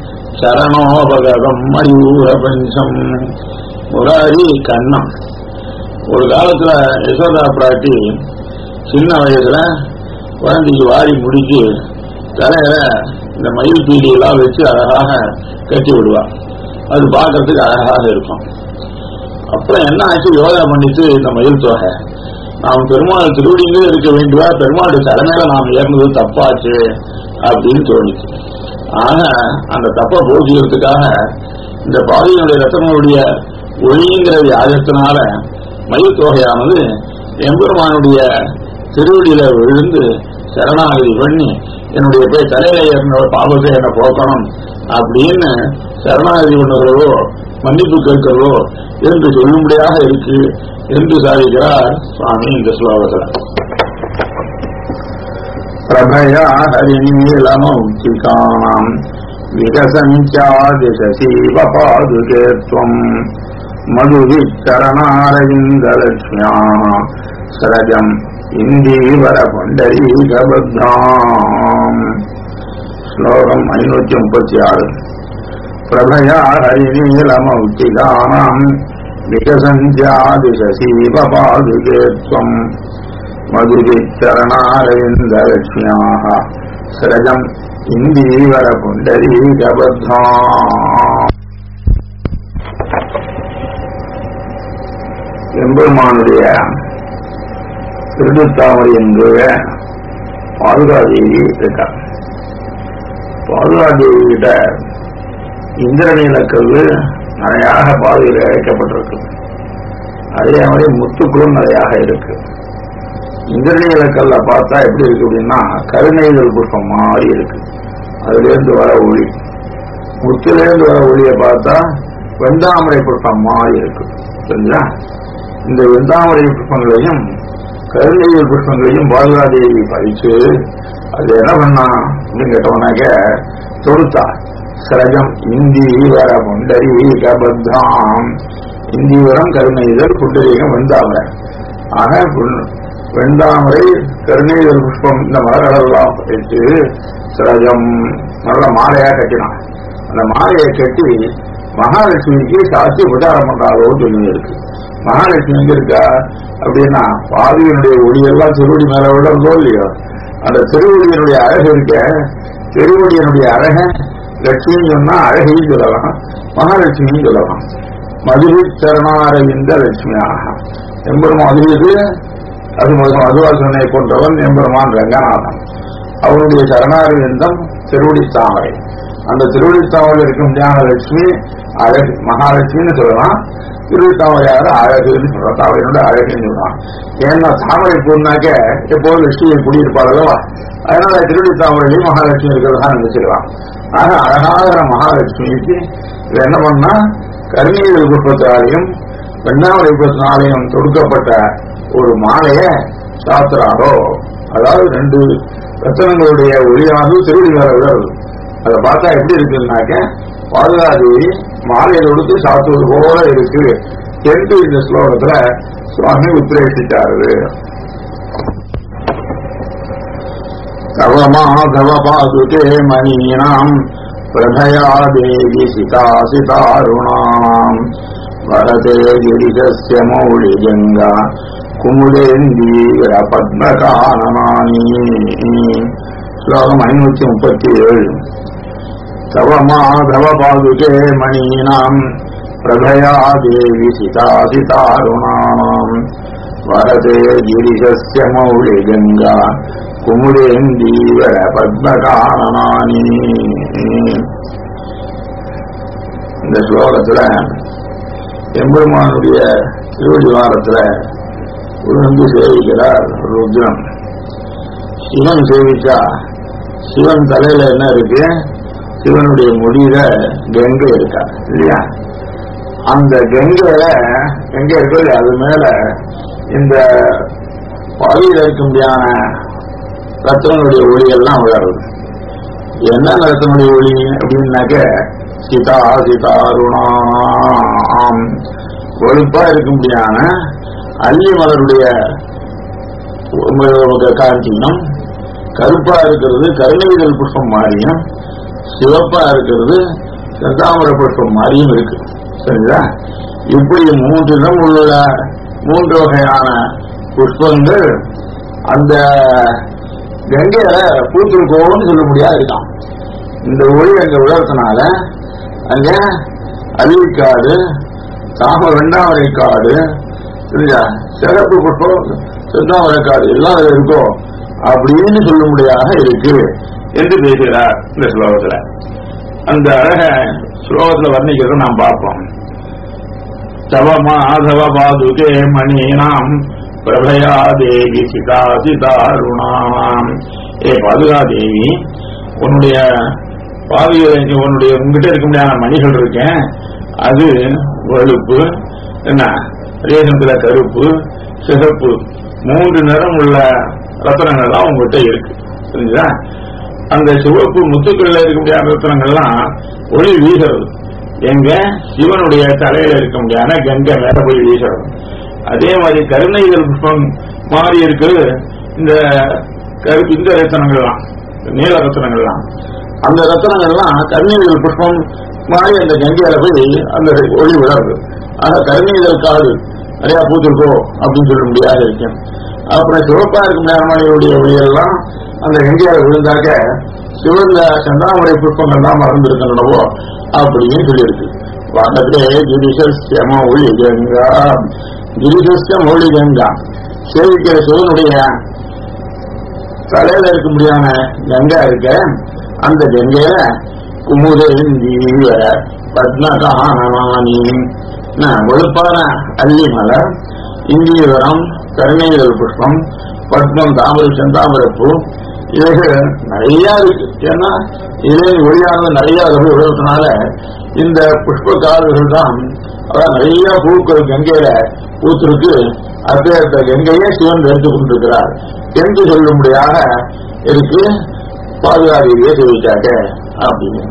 சரணோபகதம் மயூர பஞ்சம் முராரி கண்ணம் ஒரு காலத்துல யசோதா பிராட்டி சின்ன வயசுல குழந்தைக்கு வாரி முடிச்சு தலையில இந்த மயில் பீடியெல்லாம் வச்சு அழகாக கட்டி விடுவா அது பார்க்கறதுக்கு அழகாக இருக்கும் அப்புறம் என்ன ஆச்சு யோகா பண்ணிட்டு இந்த மயில் தொகை நாம் பெருமாள் திருவடியிலே இருக்க வேண்டியவா பெருமாளுடைய தலைமையில நாம் ஏறினது தப்பாச்சு அப்படின்னு தோணுச்சு ஆக அந்த தப்பை போக்குறதுக்காக இந்த பாதையினுடைய ரத்தனுடைய ஒளிங்கிற வியாஜத்தினால மயில் தொகையானது எம்பெருமானுடைய திருவடியில விழுந்து சரணாகதி பண்ணி என்னுடைய போய் தலையில ஏறின பாவத்தை என்ன போக்கணும் அப்படின்னு சரணாகதி பண்ணுகிறதோ மன்னிப்பு கேட்கிறதோ என்று சொல்லும்படியாக இருக்கு என்று சாதிக்கிறார் சுவாமி இந்த ஸ்லோகத்தில் பிரபயா ஹரிநீலமௌக்திகாணாம் விகசஞ்சாதிசீவ பாதுகே त्वम् மதுவிச்சரணாரவிந்தலக்ஷ்மியா சரஜம் இந்தீவர புண்டரீகபத்தாம் ஸ்லோகம் ஐநூற்றி முப்பத்தி ஆறு பிரபயா ஹரிநீலமௌக்திகாணாம் விகசஞ்சாதிசீவ பாதுகே त्वम् மதுரிச்சரணாரவிந்தலக்ஷ்மியாக சிரஜம் இந்தீவர புண்டரீகபத்தா எம்பெருமானுடைய திருடுத்தாமரை என்கிற பாதுகாதேவி இருக்கா பாதுகாதேவி கிட்ட இந்திரநீல கல்வி நிறையாக பாதையில் இழைக்கப்பட்டிருக்கு அதே மாதிரி முத்துக்களும் நிறையாக இருக்கு இந்திரநீல கல்ல பார்த்தா எப்படி இருக்கு அப்படின்னா கருணைதல் புஷ்பம் மாதிரி இருக்கு அதுல இருந்து வர ஒளி முத்திலிருந்து வர ஒளியை பார்த்தா வெந்தாமரை புஷ்பம் மாதிரி இருக்கு சரிங்களா இந்த வெந்தாமரை புஷ்பங்களையும் கருணையில் புஷ்பங்களையும் பாதுகாதேவி பறிச்சு அது என்ன பண்ணா அப்படின்னு கேட்டவனாக்க தொடுத்தா சிரஜம் இந்தீவர புண்டரீக பத்தாம் இந்தீவரம் கருணைதல் புண்டரீகம் வெந்தாமரை ஆக புண்- வெண்டாமரை கருணைதல் புஷ்பம் இந்த மலர்களெல்லாம் வைத்து சிரஜம் நல்ல மாலையா கட்டினான் அந்த மாலையை கட்டி மகாலட்சுமிக்கு சாட்சி உபச்சாரம் பண்றாரோன்னு சொல்லி இருக்கு மகாலட்சுமி எங்க இருக்கா அப்படின்னா பாதியினுடைய ஒளியெல்லாம் திருவடி மேல விழுந்தோ இல்லையோ அந்த திருவடியினுடைய அழகு இருக்க திருவடியினுடைய அழக லட்சுமின்னு சொன்னா அழகையும் சொல்லலாம் மகாலட்சுமியும் சொல்லலாம் மதுரை சரணாரவிந்த லட்சுமியாக எம்பெருமான் அதுவுக்கு அது முதல் மதுவாசனை கொண்டவன் எம்பெருமான் ரங்கநாதன் அவருடைய சரணாரவிந்தம் திருவடி தாமரை அந்த திருவடி தாமரை இருக்கும் ஞானலட்சுமி அழகு மகாலட்சுமின்னு சொல்லலாம் திருவடி தாமரையாக அழகுன்னு சொல்றான் தாமரையோட அழகுன்னு சொல்லலாம் ஏன்னா தாமரை பூர்ணாக்க எப்போதும் லட்சுமியை குடியிருப்பாள் அல்லவா அதனால திருவடி தாமரையிலையும் மகாலட்சுமி இருக்கிறதா நினைச்சிடலாம் ஆக அழகாகிற மகாலட்சுமிக்கு இது என்ன பண்ணா கருணீர் குப்பத்தினாலையும் வெண்ணாமலை குப்பத்தினாலையும் தொடுக்கப்பட்ட ஒரு மாலைய சாத்துறாரோ அதாவது ரெண்டு ரத்தனங்களுடைய ஒளியானது திருவடி மேல விழறது அதை பார்த்தா எப்படி இருக்குன்னாக்க பாதுகாதேவி மாலையை கொடுத்து சாத்துவது போல இருக்கு என்று இந்த ஸ்லோகத்துல சுவாமி உத்திரேசிட்டாரு தவமாதவ பாதுகே மணீனாம் பிரபயா தேவி சிதா சிதாருணாம் வரதே கிரிஜஸ்ய மௌளிஜங்கா குமுலேந்தீவிர பத்மகானமானி ஸ்லோகம் ஐநூத்தி முப்பத்தி ஏழு தவமாதவ பாதுகே மணீனாம் பிரபயா தேவி சிதா சிதாருணாம் வரதே கிரிஜஸ்ய மௌளிகங்கா குமுதேந்தீவர பத்மகானனானி இந்த ஸ்லோகத்துல எம்பெருமானுடைய திருவடிவாரத்துல உணர்ந்து சேவிக்கிறார் ருத்ரன் சிவன் சேவிச்சா சிவன் தலையில என்ன இருக்கு சிவனுடைய முடியில கங்கை இருக்கா இல்லையா அந்த கங்கையில எங்க இருக்கு அது மேல இந்த பாலியில் இருக்க முடியான ரத்தனுடைய ஒளி எல்லாம் விழறது என்ன ரத்தனுடைய ஒளி அப்படின்னாக்க சீதா சீதாருணாம் வெளுப்பா இருக்க முடியான அல்லி மலருடைய காஞ்சியும் கருப்பா இருக்கிறது கருணவிதல் புஷ்பம் மாறியும் சிவப்பா இருக்கிறது செந்தாமர புஷ்பம் மாறியும் இருக்கு சரிங்களா இப்படி மூன்று இடம் உள்ள மூன்று வகையான புஷ்பங்கள் அந்த கங்கையில பூத்திருக்கோன்னு சொல்ல முடியாது இருக்கான் இந்த ஒளி அங்க விழறதுனால அங்க அருவிக்காடு தாம வெண்டாமரை காடு இல்லையா சிறப்பு புஷ்பம் செந்தாமரை காடு எல்லாம் அதுல இருக்கோ அப்படின்னு சொல்ல முடியாத இருக்கு என்று பேசுகிறார் இந்த ஸ்லோகத்துல அந்த அழக ஸ்லோகத்துல வர்ணிக்கிறத நாம் பார்ப்போம் தவ மாதவ பாதுகே மணீனாம் பிரபயா தேவி சிதா சிதாருணாம் ஏ பாதுகா தேவி உன்னுடைய பாதுகா உன்னுடைய உங்ககிட்ட இருக்க முடியாத மணிகள் இருக்கேன் அது வெளுப்பு என்ன ரேசத்துல கருப்பு சிகப்பு மூன்று நிறம் உள்ள ரத்தனங்கள்லாம் உங்ககிட்ட இருக்கு புரிஞ்சுதா அந்த சிவப்பு முத்துக்கள்ல இருக்க முடியாத ரத்தனங்கள்லாம் ஒளி வீசுறது எங்க சிவனுடைய தலையில இருக்க முடியாத கங்கை மேல போய் வீசுறது அதே மாதிரி கருணைகள் புஷ்பம் மாறி இருக்கு இந்த கருப்பு இந்த ரத்தனங்கள்லாம் நீல ரத்தனங்கள்லாம் அந்த ரத்தனங்கள்லாம் கருணைகள் புஷ்பம் மாறி அந்த கங்கையில போய் அந்த ஒளி விழறது ஆக கருணைகள் காடு நிறைய பூத்திருக்கோ அப்படின்னு சொல்ல முடியாத இருக்கேன் அப்புறம் சிவப்பா இருக்கும் நேரமணியுடைய ஒளியெல்லாம் அந்த கங்கையில விழுந்தாக்க சிவந்த சந்தாமரை புஷ்பங்கள்லாம் மறந்துருக்கணுவோ அப்படின்னு சொல்லியிருக்கு வானத்திலே கிரிசஸ்யம ஒளி கங்கா கிரிசஸ்யம் ஒளி கங்கா சேவிக்கிற சிவனுடைய தலையில இருக்க முடியாத கங்கா இருக்க அந்த கங்கையில குமுதேந்தீவ பத்மகானமானி வெளுப்பான அல்லி மலர் இந்தியவரம் கருணைதல் புஷ்பம் பத்மம் தாமரை செந்தாமரப்பூ இவைகள் நிறைய இருக்கு ஏன்னா இதிலே ஒளியானது நிறைய அதில் விழுறதுனால இந்த புஷ்ப காடுகள் தான் அதான் நிறைய பூக்கள் கங்கையில பூத்திருக்கு அப்பேற்பட்ட கங்கையை சிவன் எடுத்துக் கொண்டிருக்கிறார் என்று சொல்லும்படியாக இருக்கு பாதுகாதியை தெரிவித்தாங்க அப்படின்னு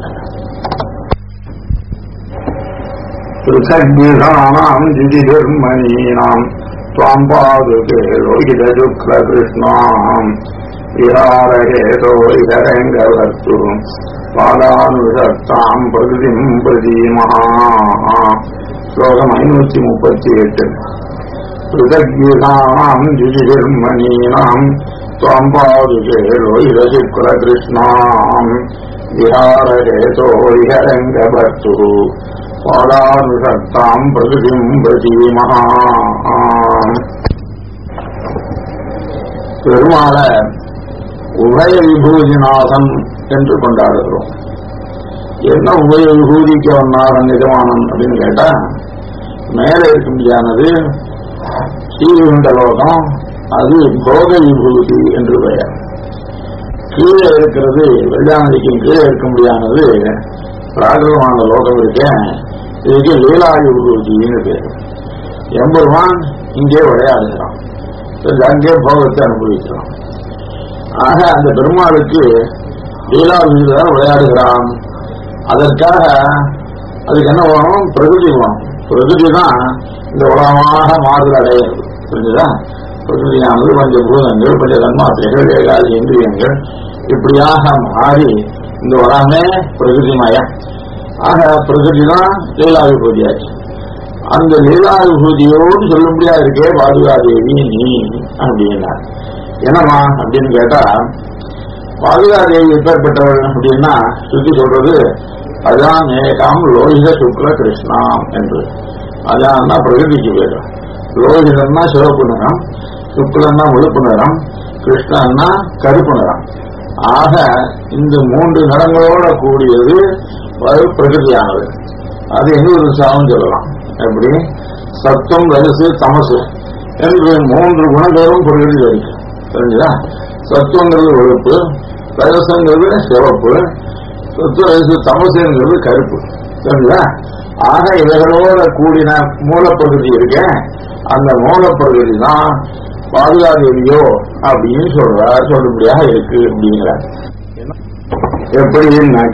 திருசக்திதானாம் ஜிதிர்மணீனாம் துவாம் பாதுகே லோகித சுக்ல கிருஷ்ணாம் விஹாரஹேதோ இதரங்கவர்த்து பாலானுஷத்தாம் பிரகிருதிம் பிரதீமஹா ஸ்லோகம் ஐநூத்தி முப்பத்தி எட்டு पृथग्युधानाम् द्विजिर्मणीनाम् त्वाम् पादुके लोहितशुक्लकृष्णाम् विहारहेतो विहरङ्गभर्तुः पादानुषक्ताम् प्रकृतिम् प्रतीमः பெருமாள உபய விபூதிநாதன் என்று கொண்டாடுகிறோம் என்ன உபய விபூதிக்கு வந்தாரன் நிஜமானன் அப்படின்னு கேட்டா மேலே இருக்கும்படியானது ஸ்ரீகுண்ட லோகம் அது போக விபூதி என்று பெயர் கீழே இருக்கிறது வெள்ளாநதிக்கு கீழே இருக்க முடியானது பிராகிருதமான லோகம் இருக்க இதுக்கு லீலாயு விபூதின்னு பேர் எம்பெருமான் இங்கே விளையாடுகிறான் அங்கே போகத்தை அனுபவிக்கிறான் ஆக அந்த பெருமாளுக்கு லீலா விபூதிதான் விளையாடுகிறான் அதற்காக அதுக்கு என்ன வேணும் பிரகிருதி வேணும் பிரகிருதி தான் இந்த உலகமாக மாறுதல் அடையிறது புரிஞ்சுதா பிரகிருதியானது பஞ்ச பூதங்கள் பஞ்ச தன்மாத்திரைகள் ஏகாதி இந்திரியங்கள் இப்படியாக மாறி இந்த உலகமே பிரகிருதிமயம் ஆக பிரகிருதி தான் லீலா விபூதியாச்சு அந்த லீலா விபூதியோடு சொல்லும்படியா இருக்கே பாதுகாதேவி நீ அப்படின்னா என்னம்மா அப்படின்னு கேட்டா பாதுகாதேவி எப்பேற்பட்டவள் அப்படின்னா சுத்தி சொல்றது அதான் ஏகாம் லோகித சுக்ல கிருஷ்ணாம் என்று அதான் பிரகிருதிக்கு பேரு லோகிதம்னா சிவப்பு நிறம் சுக்லன்னா வெளுப்பு நிறம் கிருஷ்ணன்னா கருப்பு நிறம் ஆக இந்த மூன்று நிறங்களோட கூடியது பிரகிருதியானது அது இன்னொரு சாமம் சொல்லலாம் எப்படி சத்தம் வயசு தமசு என்று மூன்று குணங்களும் பிரகிருதி இருக்கு தெரிஞ்சுதா சத்துவங்கிறது வெளுப்பு ரஜசங்கிறது சிவப்பு சத்துவ வயசு தமசுங்கிறது கருப்பு தெரிஞ்சுதா ஆக இவைகளோட கூடின மூலப்பிரகிருதி இருக்க அந்த மூலப்பிரகிருதி தான் பாதுகாதேவியோ அப்படின்னு சொல்றார் சொல்லும்படியாக இருக்கு அப்படிங்கிறார் எப்படின்னாக்க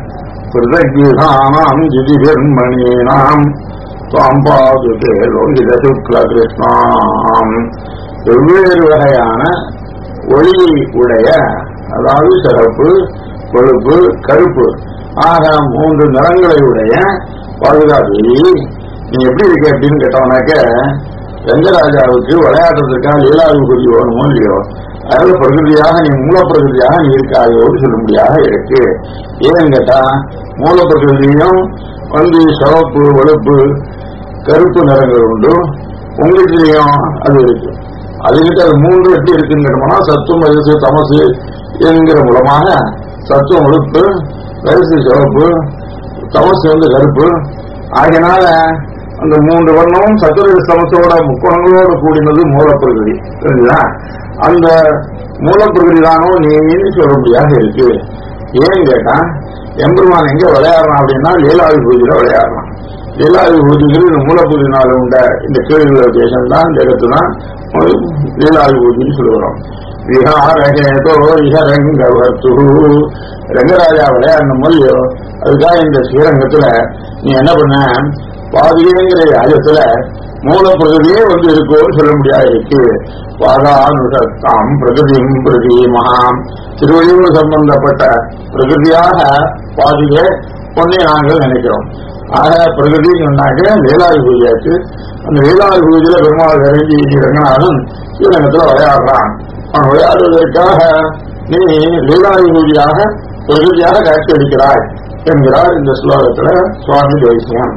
பிரதகீதானாம் ஜிதிபிர்மணீனாம் துவாம் பாதுகே லோகித சுக்ல கிருஷ்ணாம் வெவ்வேறு வகையான ஒளியை உடைய அதாவது சிறப்பு கொழுப்பு கருப்பு ஆக மூன்று நிறங்களை உடைய பாதுகாதேவி நீ எப்படி இருக்க அப்படின்னு கேட்டவனாக்க ரங்கராஜாவுக்கு விளையாடுறதுக்காக லீலாவிபதி வேணுமோ இல்லையோ அதாவது பிரகிருதியாக நீ மூலப்பிரகிருதியாக நீ இருக்காயோடு சொல்லும்படியாக இருக்கு ஏன்னு கேட்டா மூலப்பிரகிருதியும் வந்து சிவப்பு வெளுப்பு கருப்பு நிறங்கள் உண்டு உங்ககிட்டயும் அது இருக்கு அதுகிட்ட அது மூன்று எப்படி இருக்குன்னு கேட்டோம்னா சத்துவம் வயசு தமசு என்கிற மூலமாக சத்துவம் வெளுப்பு வயசு சிவப்பு தமசு வந்து கருப்பு ஆகினால அந்த மூன்று வண்ணமும் சத்துர சமத்தோட முக்கோணங்களோட கூடினது மூலப்பிரகிருதி தெரிஞ்சுதா அந்த மூலப்பிரகிருதி தானோ நீன்னு சொல்லும்படியாக இருக்கு ஏன்னு கேட்டா எம்பெருமான் எங்க விளையாடுறான் அப்படின்னா லீலாவி பூஜையில விளையாடுறான் லீலாவி பூஜைகள் இந்த மூலப்பகுதியினால உண்ட இந்த கேள்வி தேசம் தான் ஜெகத்து தான் லீலாவி பூஜைன்னு சொல்லுகிறோம் விஹாரகேதோ இஹரங்கவத்து ரங்கராஜா விளையாடணும் இல்லையோ அதுக்காக இந்த ஸ்ரீரங்கத்துல நீ என்ன பண்ண பாதியங்கிற ராஜத்துல மூலப்பிரகதியே வந்து இருக்கும்னு சொல்ல முடியாது இருக்கு பாதானுஷத்தாம் பிரகதியும் பிரதீமகாம் திருவள்ளுவர் சம்பந்தப்பட்ட பிரகதியாக பாதியை பொண்ணை நாங்கள் நினைக்கிறோம் ஆக பிரகதி சொன்னாக்க வேளாவி பூஜையாச்சு அந்த வேளாவி பூஜையில பெருமாள் இறங்கி ரங்கநாதன் ஸ்ரீரங்கத்துல விளையாடுறான் அவன் விளையாடுவதற்காக நீ லீலாவி பூஜையாக பிரகதியாக காட்சி அளிக்கிறாய் என்கிறார் இந்த ஸ்லோகத்துல சுவாமி தேசியம்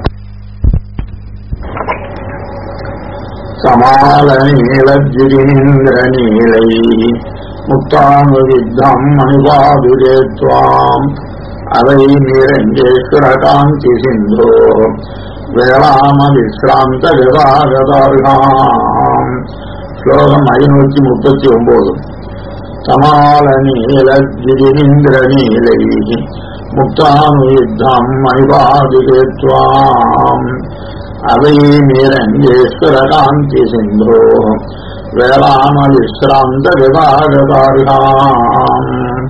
சமால நீலஜிரீந்திர நீலை முக்தானுவித்தம் மணிபாதுரே துவாம் அவை நிரஞ்சேஸ்வர காந்தி சிந்தோ வேளாம விஸ்ராந்த விவாகதார்காம் ஸ்லோகம் ஐநூத்தி முப்பத்தி ஒன்பது சமால நீலஜிரீந்திர நீலை முக்தானுவித்தம் மணிபாதுரே துவாம் அவை நிரஞ்சேஸ்வர காந்தி சிந்தோ வேளாம விஸ்ராந்த விவாகதார்காம்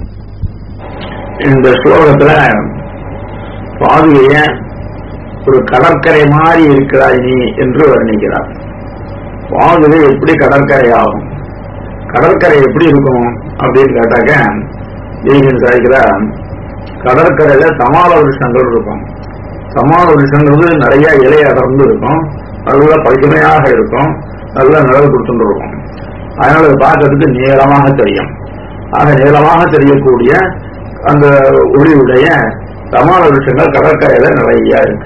இந்த ஸ்லோகத்துல பாதுகைய ஒரு கடற்கரை மாதிரி இருக்கிறாய் நீ என்று வர்ணிக்கிறார் பாதுகை எப்படி கடற்கரை ஆகும் கடற்கரை எப்படி இருக்கும் அப்படின்னு கேட்டாக்க தேவியன் சாய்க்கிறா கடற்கரையில தமால விருஷங்கள் இருக்கும் தமால விருஷங்கிறது நிறைய இலை அடர்ந்து இருக்கும் நல்ல பசுமையாக இருக்கும் நல்ல நிழல் கொடுத்துட்டு இருக்கும் அதனால அது பார்க்கறதுக்கு நீளமாக தெரியும் ஆக நீளமாக தெரியக்கூடிய அந்த ஒளியுடைய தமால விருஷங்கள் கடற்கரையில நிறைய இருக்கு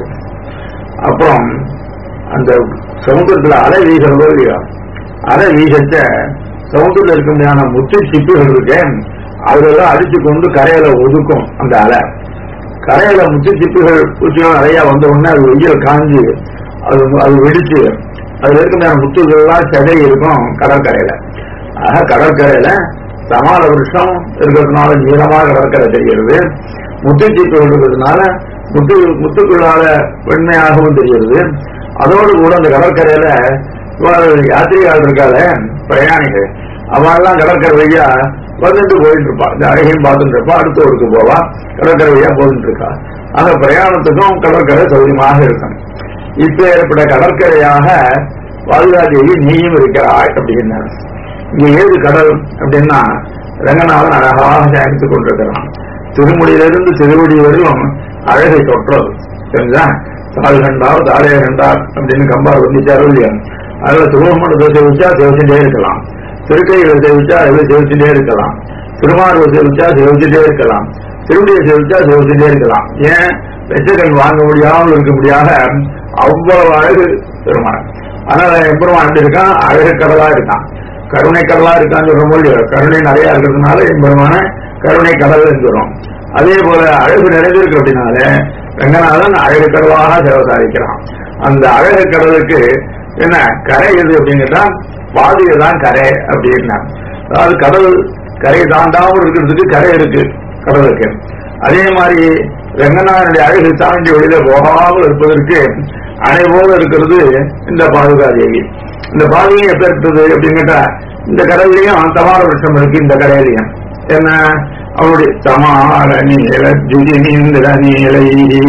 அப்புறம் அந்த சமுத்திரத்துல அலை வீசுறதோ இல்லையா அலை வீசச்ச சமுத்திரத்தில் இருக்க முடியாத முத்து சிப்புகள் இருக்கு அதெல்லாம் அடிச்சு கொண்டு கரையில ஒதுக்கும் அந்த அலை கரையில முத்து சிப்புகள் பூச்சிகள் நிறைய வந்த உடனே அது வெயில் காஞ்சு அது அது வெடிச்சு அதுல இருக்க முடியாத முத்துகள்லாம் செதை இருக்கும் கடற்கரையில ஆக கடற்கரையில சமால வருஷம் இருக்கிறதுனால நீளமாக கடற்கரை தெரிகிறது முத்துச்சீப்புகள் இருக்கிறதுனால முத்து முத்துக்குள்ளால வெண்மையாகவும் தெரிகிறது அதோடு கூட அந்த கடற்கரையில யாத்திரிகால் இருக்கால பிரயாணிகள் அவெல்லாம் கடற்கரை வழியா வந்துட்டு போயிட்டு இருப்பா இந்த அழகையும் பார்த்துட்டு இருப்பா அடுத்த ஊருக்கு போவா கடற்கரை வழியா போயிட்டு இருக்கா அந்த பிரயாணத்துக்கும் கடற்கரை சௌரியமாக இருக்கும் இப்ப ஏற்பட்ட கடற்கரையாக பாதுகாதேவி நீயும் இருக்கிறாய் அப்படின்னா இங்க ஏது கடல் அப்படின்னா ரங்கநாதன் அழகாக சேர்த்துக் கொண்டிருக்கிறான் திருமுடியிலிருந்து திருவடி வரையும் அழகை தொற்றது தெரிஞ்சா தாள் கண்டார் தாளே கண்டார் அப்படின்னு கம்பார் வந்துச்சாரோ இல்லையா அதுல திருவமண்டலத்தை சேவிச்சா சேவிச்சுட்டே இருக்கலாம் திருக்கைகளை சேவிச்சா அதை சேவிச்சுட்டே இருக்கலாம் திருமார்வை சேவிச்சா சேவிச்சுட்டே இருக்கலாம் திருவடியை சேவிச்சா சேவிச்சுட்டே இருக்கலாம் ஏன் வெச்சகன் வாங்க முடியாமல் இருக்க முடியாத அவ்வளவு அழகு பெருமாள் அதனால எம்பெருமான் எப்படி இருக்கான் அழகு கடலா இருக்கான் கருணை கடலா இருக்கான்னு சொல்ற போது கருணை நிறைய இருக்கிறதுனால எம்பெருமான கருணை கடல் சொல்றோம் அதே போல அழகு நிறைந்திருக்கு அப்படின்னால ரங்கநாதன் அழகு கடலாக சேவை சாதிக்கிறான் அந்த அழகு கடலுக்கு என்ன கரை எது அப்படின்னா பாதியை தான் கரை அப்படின்னா அதாவது கடல் கரை தாண்டாமல் இருக்கிறதுக்கு கரை இருக்கு கடலுக்கு அதே மாதிரி ரங்கநாதனுடைய அழகு தாண்டி வெளியில போகாமல் இருப்பதற்கு அணை போல இருக்கிறது இந்த பாதுகாதேவி இந்த பாதுகை எப்ப இருக்குது அப்படின்னு கேட்டா இந்த கடல்லையும் தமார வருஷம் இருக்கு இந்த கரையிலையும் என்ன அவருடைய தமார நீல ஜுதி நீந்திர நீலை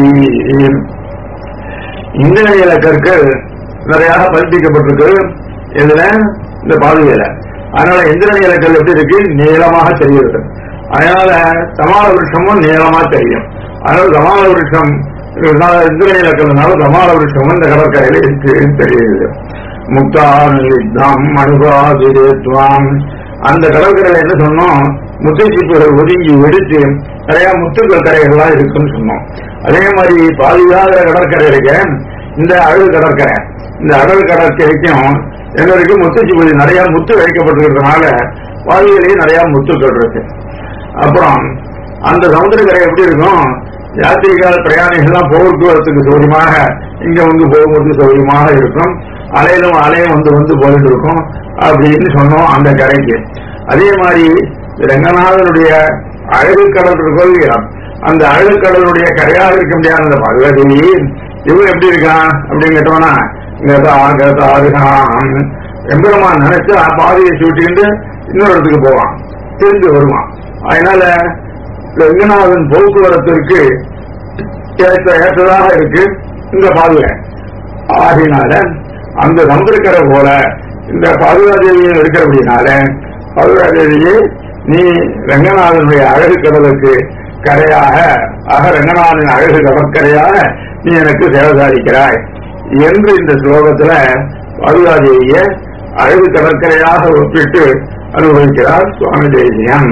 இந்த நீல கற்கள் நிறைய பதிப்பிக்கப்பட்டிருக்கு இதுல இந்த பாதுகையில அதனால இந்திரன் இலக்கல் எப்படி இருக்கு நீளமாக தெரிகிறது அதனால சமாள விருஷமும் நீளமா தெரியும் அதனால சமாள விருஷம் இந்திரன் இலக்கல்னால சமாள விருஷமும் இந்த கடற்கரையில இருக்கு தெரியுது முக்தானும் அனுபாதிரேத்வாம் அந்த கடற்கரையில என்ன சொன்னோம் முத்தைச்சிப்புகள் ஒதுங்கி வெடித்து நிறைய முத்துக்கள் கரைகள்லாம் இருக்குன்னு சொன்னோம் அதே மாதிரி பாதுகாத கடற்கரை இருக்க இந்த அழகு கடற்கரை இந்த அழகு கடற்கரைக்கும் எங்களுக்கு முத்துச்சிப்புடி நிறைய முத்து வைக்கப்பட்டிருக்கிறதுனால பாதுகையிலேயே நிறைய முத்துக்கள் இருக்கு அப்புறம் அந்த சமுத்திரக்கரை எப்படி இருக்கும் யாத்திரிகால பிரயாணிகள்லாம் போக்குவரத்துக்கு சௌரியமாக இங்க வந்து போகும்போது சௌரியமாக இருக்கும் அலையிலும் அலையும் வந்து வந்து போயிட்டு இருக்கும் அப்படின்னு சொன்னோம் அந்த கரைக்கு அதே மாதிரி ரங்கநாதனுடைய அழகு கடல் இருக்கோ இல்லையா அந்த அழகு கடலுடைய கரையாக இருக்க முடியாத அந்த பகவதி இவன் எப்படி இருக்கான் அப்படின்னு கேட்டோம்னா கதாகதாருகான் எம்பெருமான் நினைச்சா பாதையை சூட்டிட்டு இன்னொரு இடத்துக்கு போவான் திரும்பி வருவான் அதனால ரங்கநாதன் போக்குவரத்திற்கு ஏற்ற ஏற்றதாக இருக்கு இந்த பாதுகை ஆகினால அந்த சமுதிரக்கரை போல இந்த பாதுகாதேவியும் இருக்கிறபடினால பாதுகாதேவியே நீ ரங்கநாதனுடைய அழகு கடலுக்கு கரையாக ஆக ரங்கநாதன் அழகு கடற்கரையாக நீ எனக்கு சேவை சாதிக்கிறாய் என்று இந்த ஸ்லோகத்துல பாதுகாதேவிய அழகு கடற்கரையாக ஒப்பிட்டு அனுபவிக்கிறார் சுவாமி தேசியம்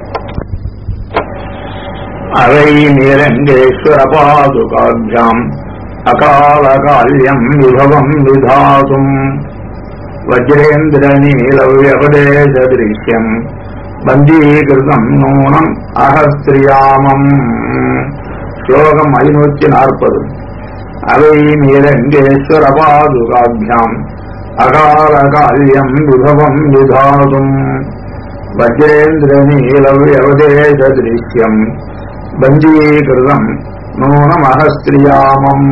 அவை நிரங்கேஸ்வர பாதுகாபியாம் அகாலகால்யம் விபவம் விதாதும் வஜ்ரேந்திர நீலவியபதேசதிருஷ்யம் பந்தீகிருதம் நூனம் அகஸ்திரியாமம் ஸ்லோகம் ஐநூத்தி நாற்பது அவை நீலங்கேஸ்வர பாதுகாபியாம் அகாலகால்யம் விபவம் விதாதும் வஜ்ரேந்திர நீலவியவதேசதிருஷ்யம் பந்தீகிருதம் நூனம் அகஸ்திரியாமம்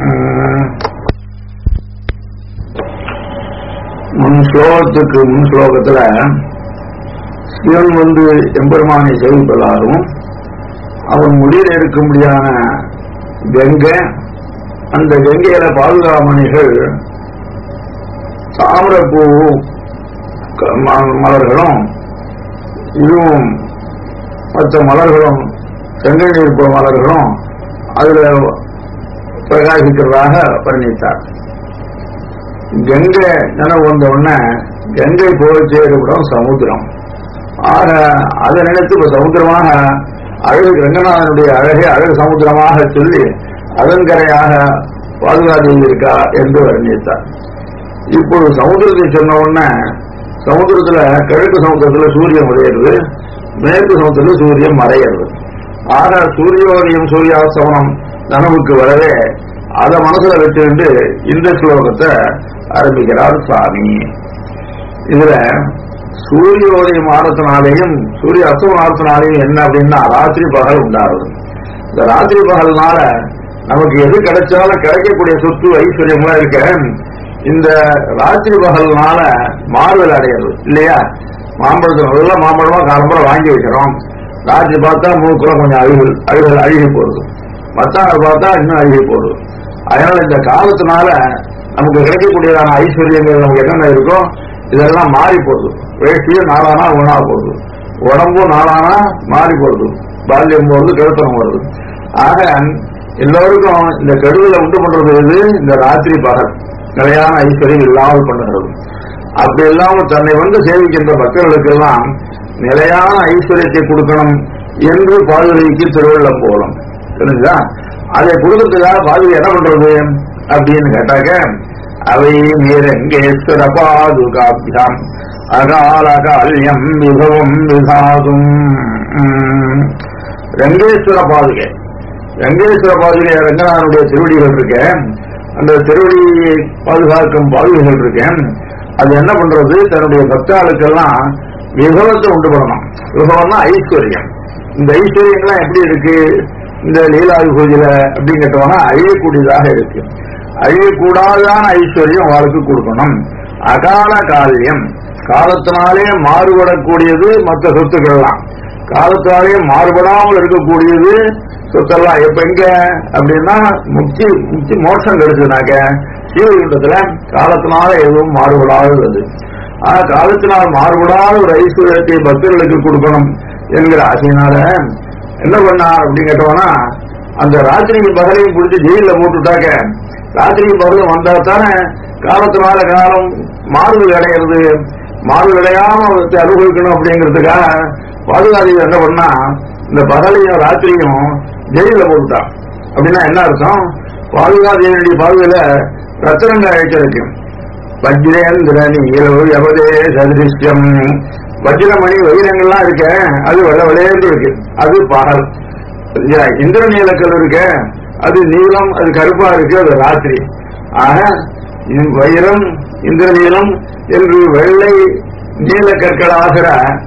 முன் ஸ்லோகத்துக்கு முன் ஸ்லோகத்துல சிவன் வந்து எம்பெருமானை சேவிப்பதாகவும் அவன் முடியில் இருக்கும்படியான கங்கை அந்த கங்கையில பாதுகாமணிகள் தாமிரப்பூ க- ம- மலர்களும் இதுவும் மற்ற மலர்களும் செங்கல் நீர் போல் மலர்களும் அதுல பிரகாசிக்கிறதாக வர்ணித்தார் கங்கை நினைவு வந்த உடனே கங்கை போய் சேருவிடம் சமுத்திரம் ஆக அதை நினைத்து இப்ப சமுத்திரமாக அழகு ரங்கநாதனுடைய அழகை அழகு சமுத்திரமாக சொல்லி அதன் கரையாக பாதுகாத்து இருக்கா என்று வர்ணித்தார் இப்போது சமுத்திரத்தை சொன்ன உடனே சமுத்திரத்துல கிழக்கு சமுத்திரத்துல சூரியன் உடையிறது மேற்கு சமுத்திரத்துல சூரியன் மறையிறது ஆக சூரியோதயம் சூரியாஸ்தமனம் நனவுக்கு வரவே அதை மனசுல வச்சுக்கிட்டு இந்த ஸ்லோகத்தை ஆரம்பிக்கிறார் சுவாமி இதுல சூரியோதயம் ஆனத்தினாலேயும் சூரிய அஸ்தமனம் ஆனத்தினாலேயும் என்ன அப்படின்னா ராத்திரி பகல் உண்டாகுது இந்த ராத்திரி பகல்னால நமக்கு எது கிடைச்சாலும் கிடைக்கக்கூடிய சொத்து ஐஸ்வர்யம்லாம் இருக்க இந்த ராத்திரி பகல்னால மாறுதல் அடையிறது இல்லையா மாம்பழத்தில் நல்ல மாம்பழமா காலம்பரம் வாங்கி வைக்கிறோம் ராத்திரி பார்த்தா மூக்குல கொஞ்சம் அழுகல் அழுகல் அழுகி போடுது மத்தாள் பார்த்தா இன்னும் அழுகி போடுது அதனால இந்த காலத்தினால நமக்கு கிடைக்கக்கூடியதான ஐஸ்வர்யங்கள் நமக்கு என்னென்ன இருக்கோ இதெல்லாம் மாறி போகுது வேஷ்டியும் நாளானா உணா போகுது உடம்பும் நாளானா மாறி போகுது பால்யம் போகுது கெடுத்தனம் வருது ஆக எல்லோருக்கும் இந்த கெடுதலை உண்டு பண்றது எது இந்த ராத்திரி பகல் நிலையான ஐஸ்வர்யம் இல்லாமல் பண்ணுகிறது அப்படி இல்லாமல் தன்னை வந்து சேவிக்கின்ற பக்தர்களுக்கெல்லாம் நிலையான ஐஸ்வர்யத்தை கொடுக்கணும் என்று பாதுகைக்கு திருவள்ளம் போலும் தெரிஞ்சுதா அதை கொடுக்கறதுக்காக பாதுகை என்ன பண்றது அப்படின்னு கேட்டாக்க அவை நீரங்கேஸ்வர பாதுகாபியாம் அகால கால்யம் மிகவும் விசாதும் உம், ரங்கேஸ்வர பாதுகை ரங்கேஸ்வர பாதுகை ரங்கநாதனுடைய திருவடிகள் இருக்க அந்த திருவடியை பாதுகாக்கும் பாதுகைகள் இருக்கேன் அது என்ன பண்றது தன்னுடைய பக்தாளுக்கெல்லாம் விபவத்தை உண்டு பண்ணணும் விபவம்னா ஐஸ்வர்யம் இந்த ஐஸ்வர்யங்கள்லாம் எப்படி இருக்கு இந்த லீலாவி பூஜையில அப்படின்னு கேட்டோம்னா அழியக்கூடியதாக இருக்கு அழியக்கூடாதான ஐஸ்வர்யம் அவளுக்கு கொடுக்கணும் அகால காலியம் காலத்தினாலே மாறுபடக்கூடியது மற்ற சொத்துக்கள்லாம் காலத்தாலே மாறுபடாமல் இருக்கக்கூடியது சொத்தெல்லாம் எப்ப எங்க அப்படின்னா முக்தி முக்தி மோட்சம் கிடைச்சதுனாக்க சீவகுண்டத்துல காலத்தினால எதுவும் மாறுபடாதது ஆனா காலத்தினால் மாறுபடாத ஒரு ஐஸ்வர்யத்தை பக்தர்களுக்கு கொடுக்கணும் என்கிற ஆசையினால என்ன பண்ணார் அப்படின்னு கேட்டோம்னா அந்த ராத்திரிக்கு பகலையும் பிடிச்சி ஜெயில போட்டுட்டாக்க ராத்திரிக்கு பகலும் வந்தா தானே காலத்தினால காலம் மாறுதல் அடைகிறது மாறுதல் அடையாம அவத்தை அனுபவிக்கணும் அப்படிங்கிறதுக்காக பாதுகாதிகள் என்ன பண்ணா இந்த பகலையும் ராத்திரியும் ஜெயில போட்டுட்டான் அப்படின்னா என்ன அர்த்தம் பாதுகாதிகளுடைய பாதுகையில ரத்தனங்கள் அழைச்சிருக்கு வஜ்ரேந்திர நீலவு எவதே சதிருஷ்யம் வஜ்ரமணி வைரங்கள்லாம் இருக்க அது வெள்ள விளையாண்டு இருக்கு அது பகல் இல்லையா? இந்திர நீலக்கல் இருக்க அது நீலம் அது கருப்பா இருக்கு அது ராத்திரி ஆக இந்த வைரம் இந்திர நீலம் என்று வெள்ளை நீல கற்களாகிற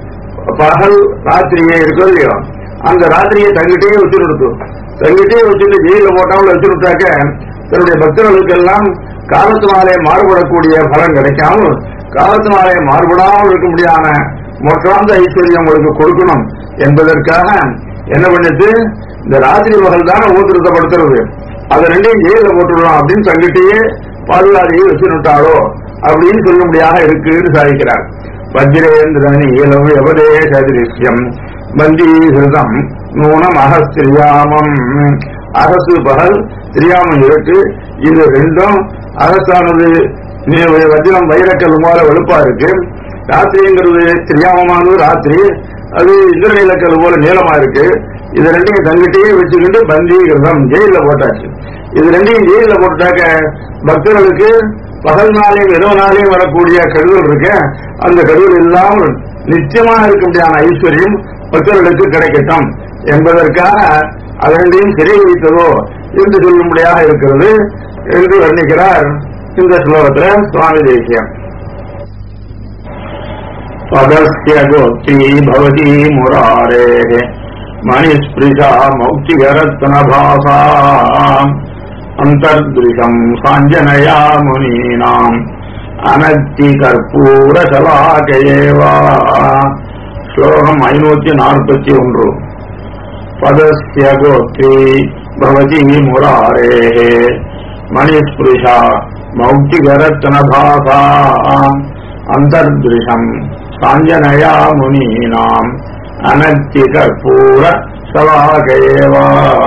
பகல் ராத்திரியே இருக்கோ இல்லையோ அந்த ராத்திரியை தங்கிட்டே வச்சுட்டு தங்கிட்டே வச்சுட்டு ஜெயில போட்டாமல் வச்சுட்டாக்க தன்னுடைய பக்தர்களுக்கெல்லாம் காலத்தினாலே மாறுபடக்கூடிய பலன் கிடைக்காமல் காலத்தினாலே மாறுபடாமல் இருக்க முடியாத மொற்றாந்த ஐஸ்வர்யம் உங்களுக்கு கொடுக்கணும் என்பதற்காக என்ன பண்ணுது இந்த ராத்திரி பகல் தானே ஊத்திருத்தப்படுத்துறது அதை ரெண்டையும் ஜெயில போட்டுடலாம் அப்படின்னு தங்கிட்டே பாதுகாதியை வச்சுட்டாளோ அப்படின்னு சொல்லும்படியாக இருக்குன்னு சாதிக்கிறார் வஜ்ரேந்திரன் இயலவு எவதே சதிருஷ்யம் பந்தீகிருதம் நூனம் அகஸ்திரியாமம் அரசு பகல் திரியாமம் இருக்கு இது ரெண்டும் அரசானது நீ- வஜ்ரம் வைரக்கல் போல வெளுப்பா இருக்கு ராத்திரிங்கிறது திரியாமமானது ராத்திரி அது இந்திரநீலக்கல் போல நீளமா இருக்கு இது ரெண்டையும் தங்கிட்டே வச்சுக்கிட்டு பந்தீகிருதம் ஜெயில போட்டாச்சு இது ரெண்டையும் ஜெயில போட்டாக்க பக்தர்களுக்கு பகல் நாளையும் இரவு நாளையும் வரக்கூடிய கருதல் இருக்கு அந்த கருதல் இல்லாமல் நிச்சயமாக இருக்க முடியாத ஐஸ்வர்யம் பக்தர்களுக்கு கிடைக்கட்டும் என்பதற்காக அது ரெண்டையும் சிறை வைத்ததோ என்று சொல்லும்படியாக இருக்கிறது என்று வர்ணிக்கிறார் இந்த ஸ்லோகத்துல சுவாமி தேசியம் பதஸ்ய கோப்தி பவதி முராரேः மணிஸ்பிருஷா மௌக்திகரத்னபாசா அந்தர்திருஷம் சாஞ்சனயா முனீனாம் அனத்தி கற்பூர சலாகேவா ஸ்லோகம் ஐநூத்தி நாற்பத்தி ஒன்று பதஸ்ய கோத்ரி பவதி முராரேः மணிஸ்பிருஷா மௌக்திகரத்னபாசா அந்தர்திருஷம் சாஞ்சனயா முனீனாம் அனர்த்தி கற்பூர சவாகேவா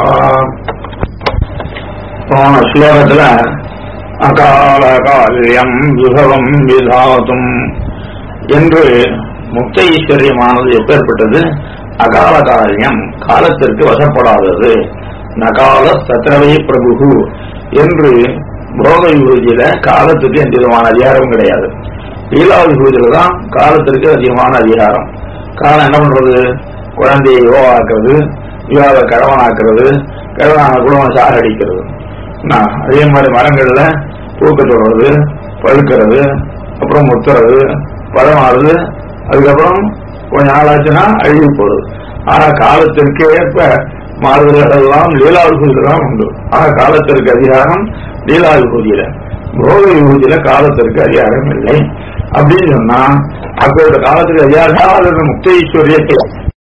போன ஸ்லோகத்துல அகால கால்யம் விபவம் விதாதும் என்று முக்த ஈஸ்வரியமானது எப்பேற்பட்டது அகால காரியம் காலத்திற்கு வசப்படாதது நகால சத்திரவை பிரபு என்று போக விபூதியில காலத்துக்கு எந்த விதமான அதிகாரமும் கிடையாது லீலா விபூதியில தான் காலத்திற்கு அதிகமான அதிகாரம் காலம் என்ன பண்றது குழந்தையை யோகாக்குறது யோகாவை கழவனாக்குறது கழவனான குடும்பம் சாகடிக்கிறது நான் அதே மாதிரி மரங்கள்ல பூக்க சொல்றது பழுக்கிறது அப்புறம் முத்துறது பழமாறுது அதுக்கப்புறம் கொஞ்ச நாள் ஆச்சுன்னா அழுகி போகுது ஆனா காலத்திற்கு ஏற்ப மாறுதல்கள் எல்லாம் லீலா விபூதியில தான் உண்டு ஆனா காலத்திற்கு அதிகாரம் லீலா விபூதியில போக விபூதியில காலத்திற்கு அதிகாரம் இல்லை அப்படின்னு சொன்னா அப்போட காலத்துக்கு அதிகாரம் முக்த ஈஸ்வரியத்தை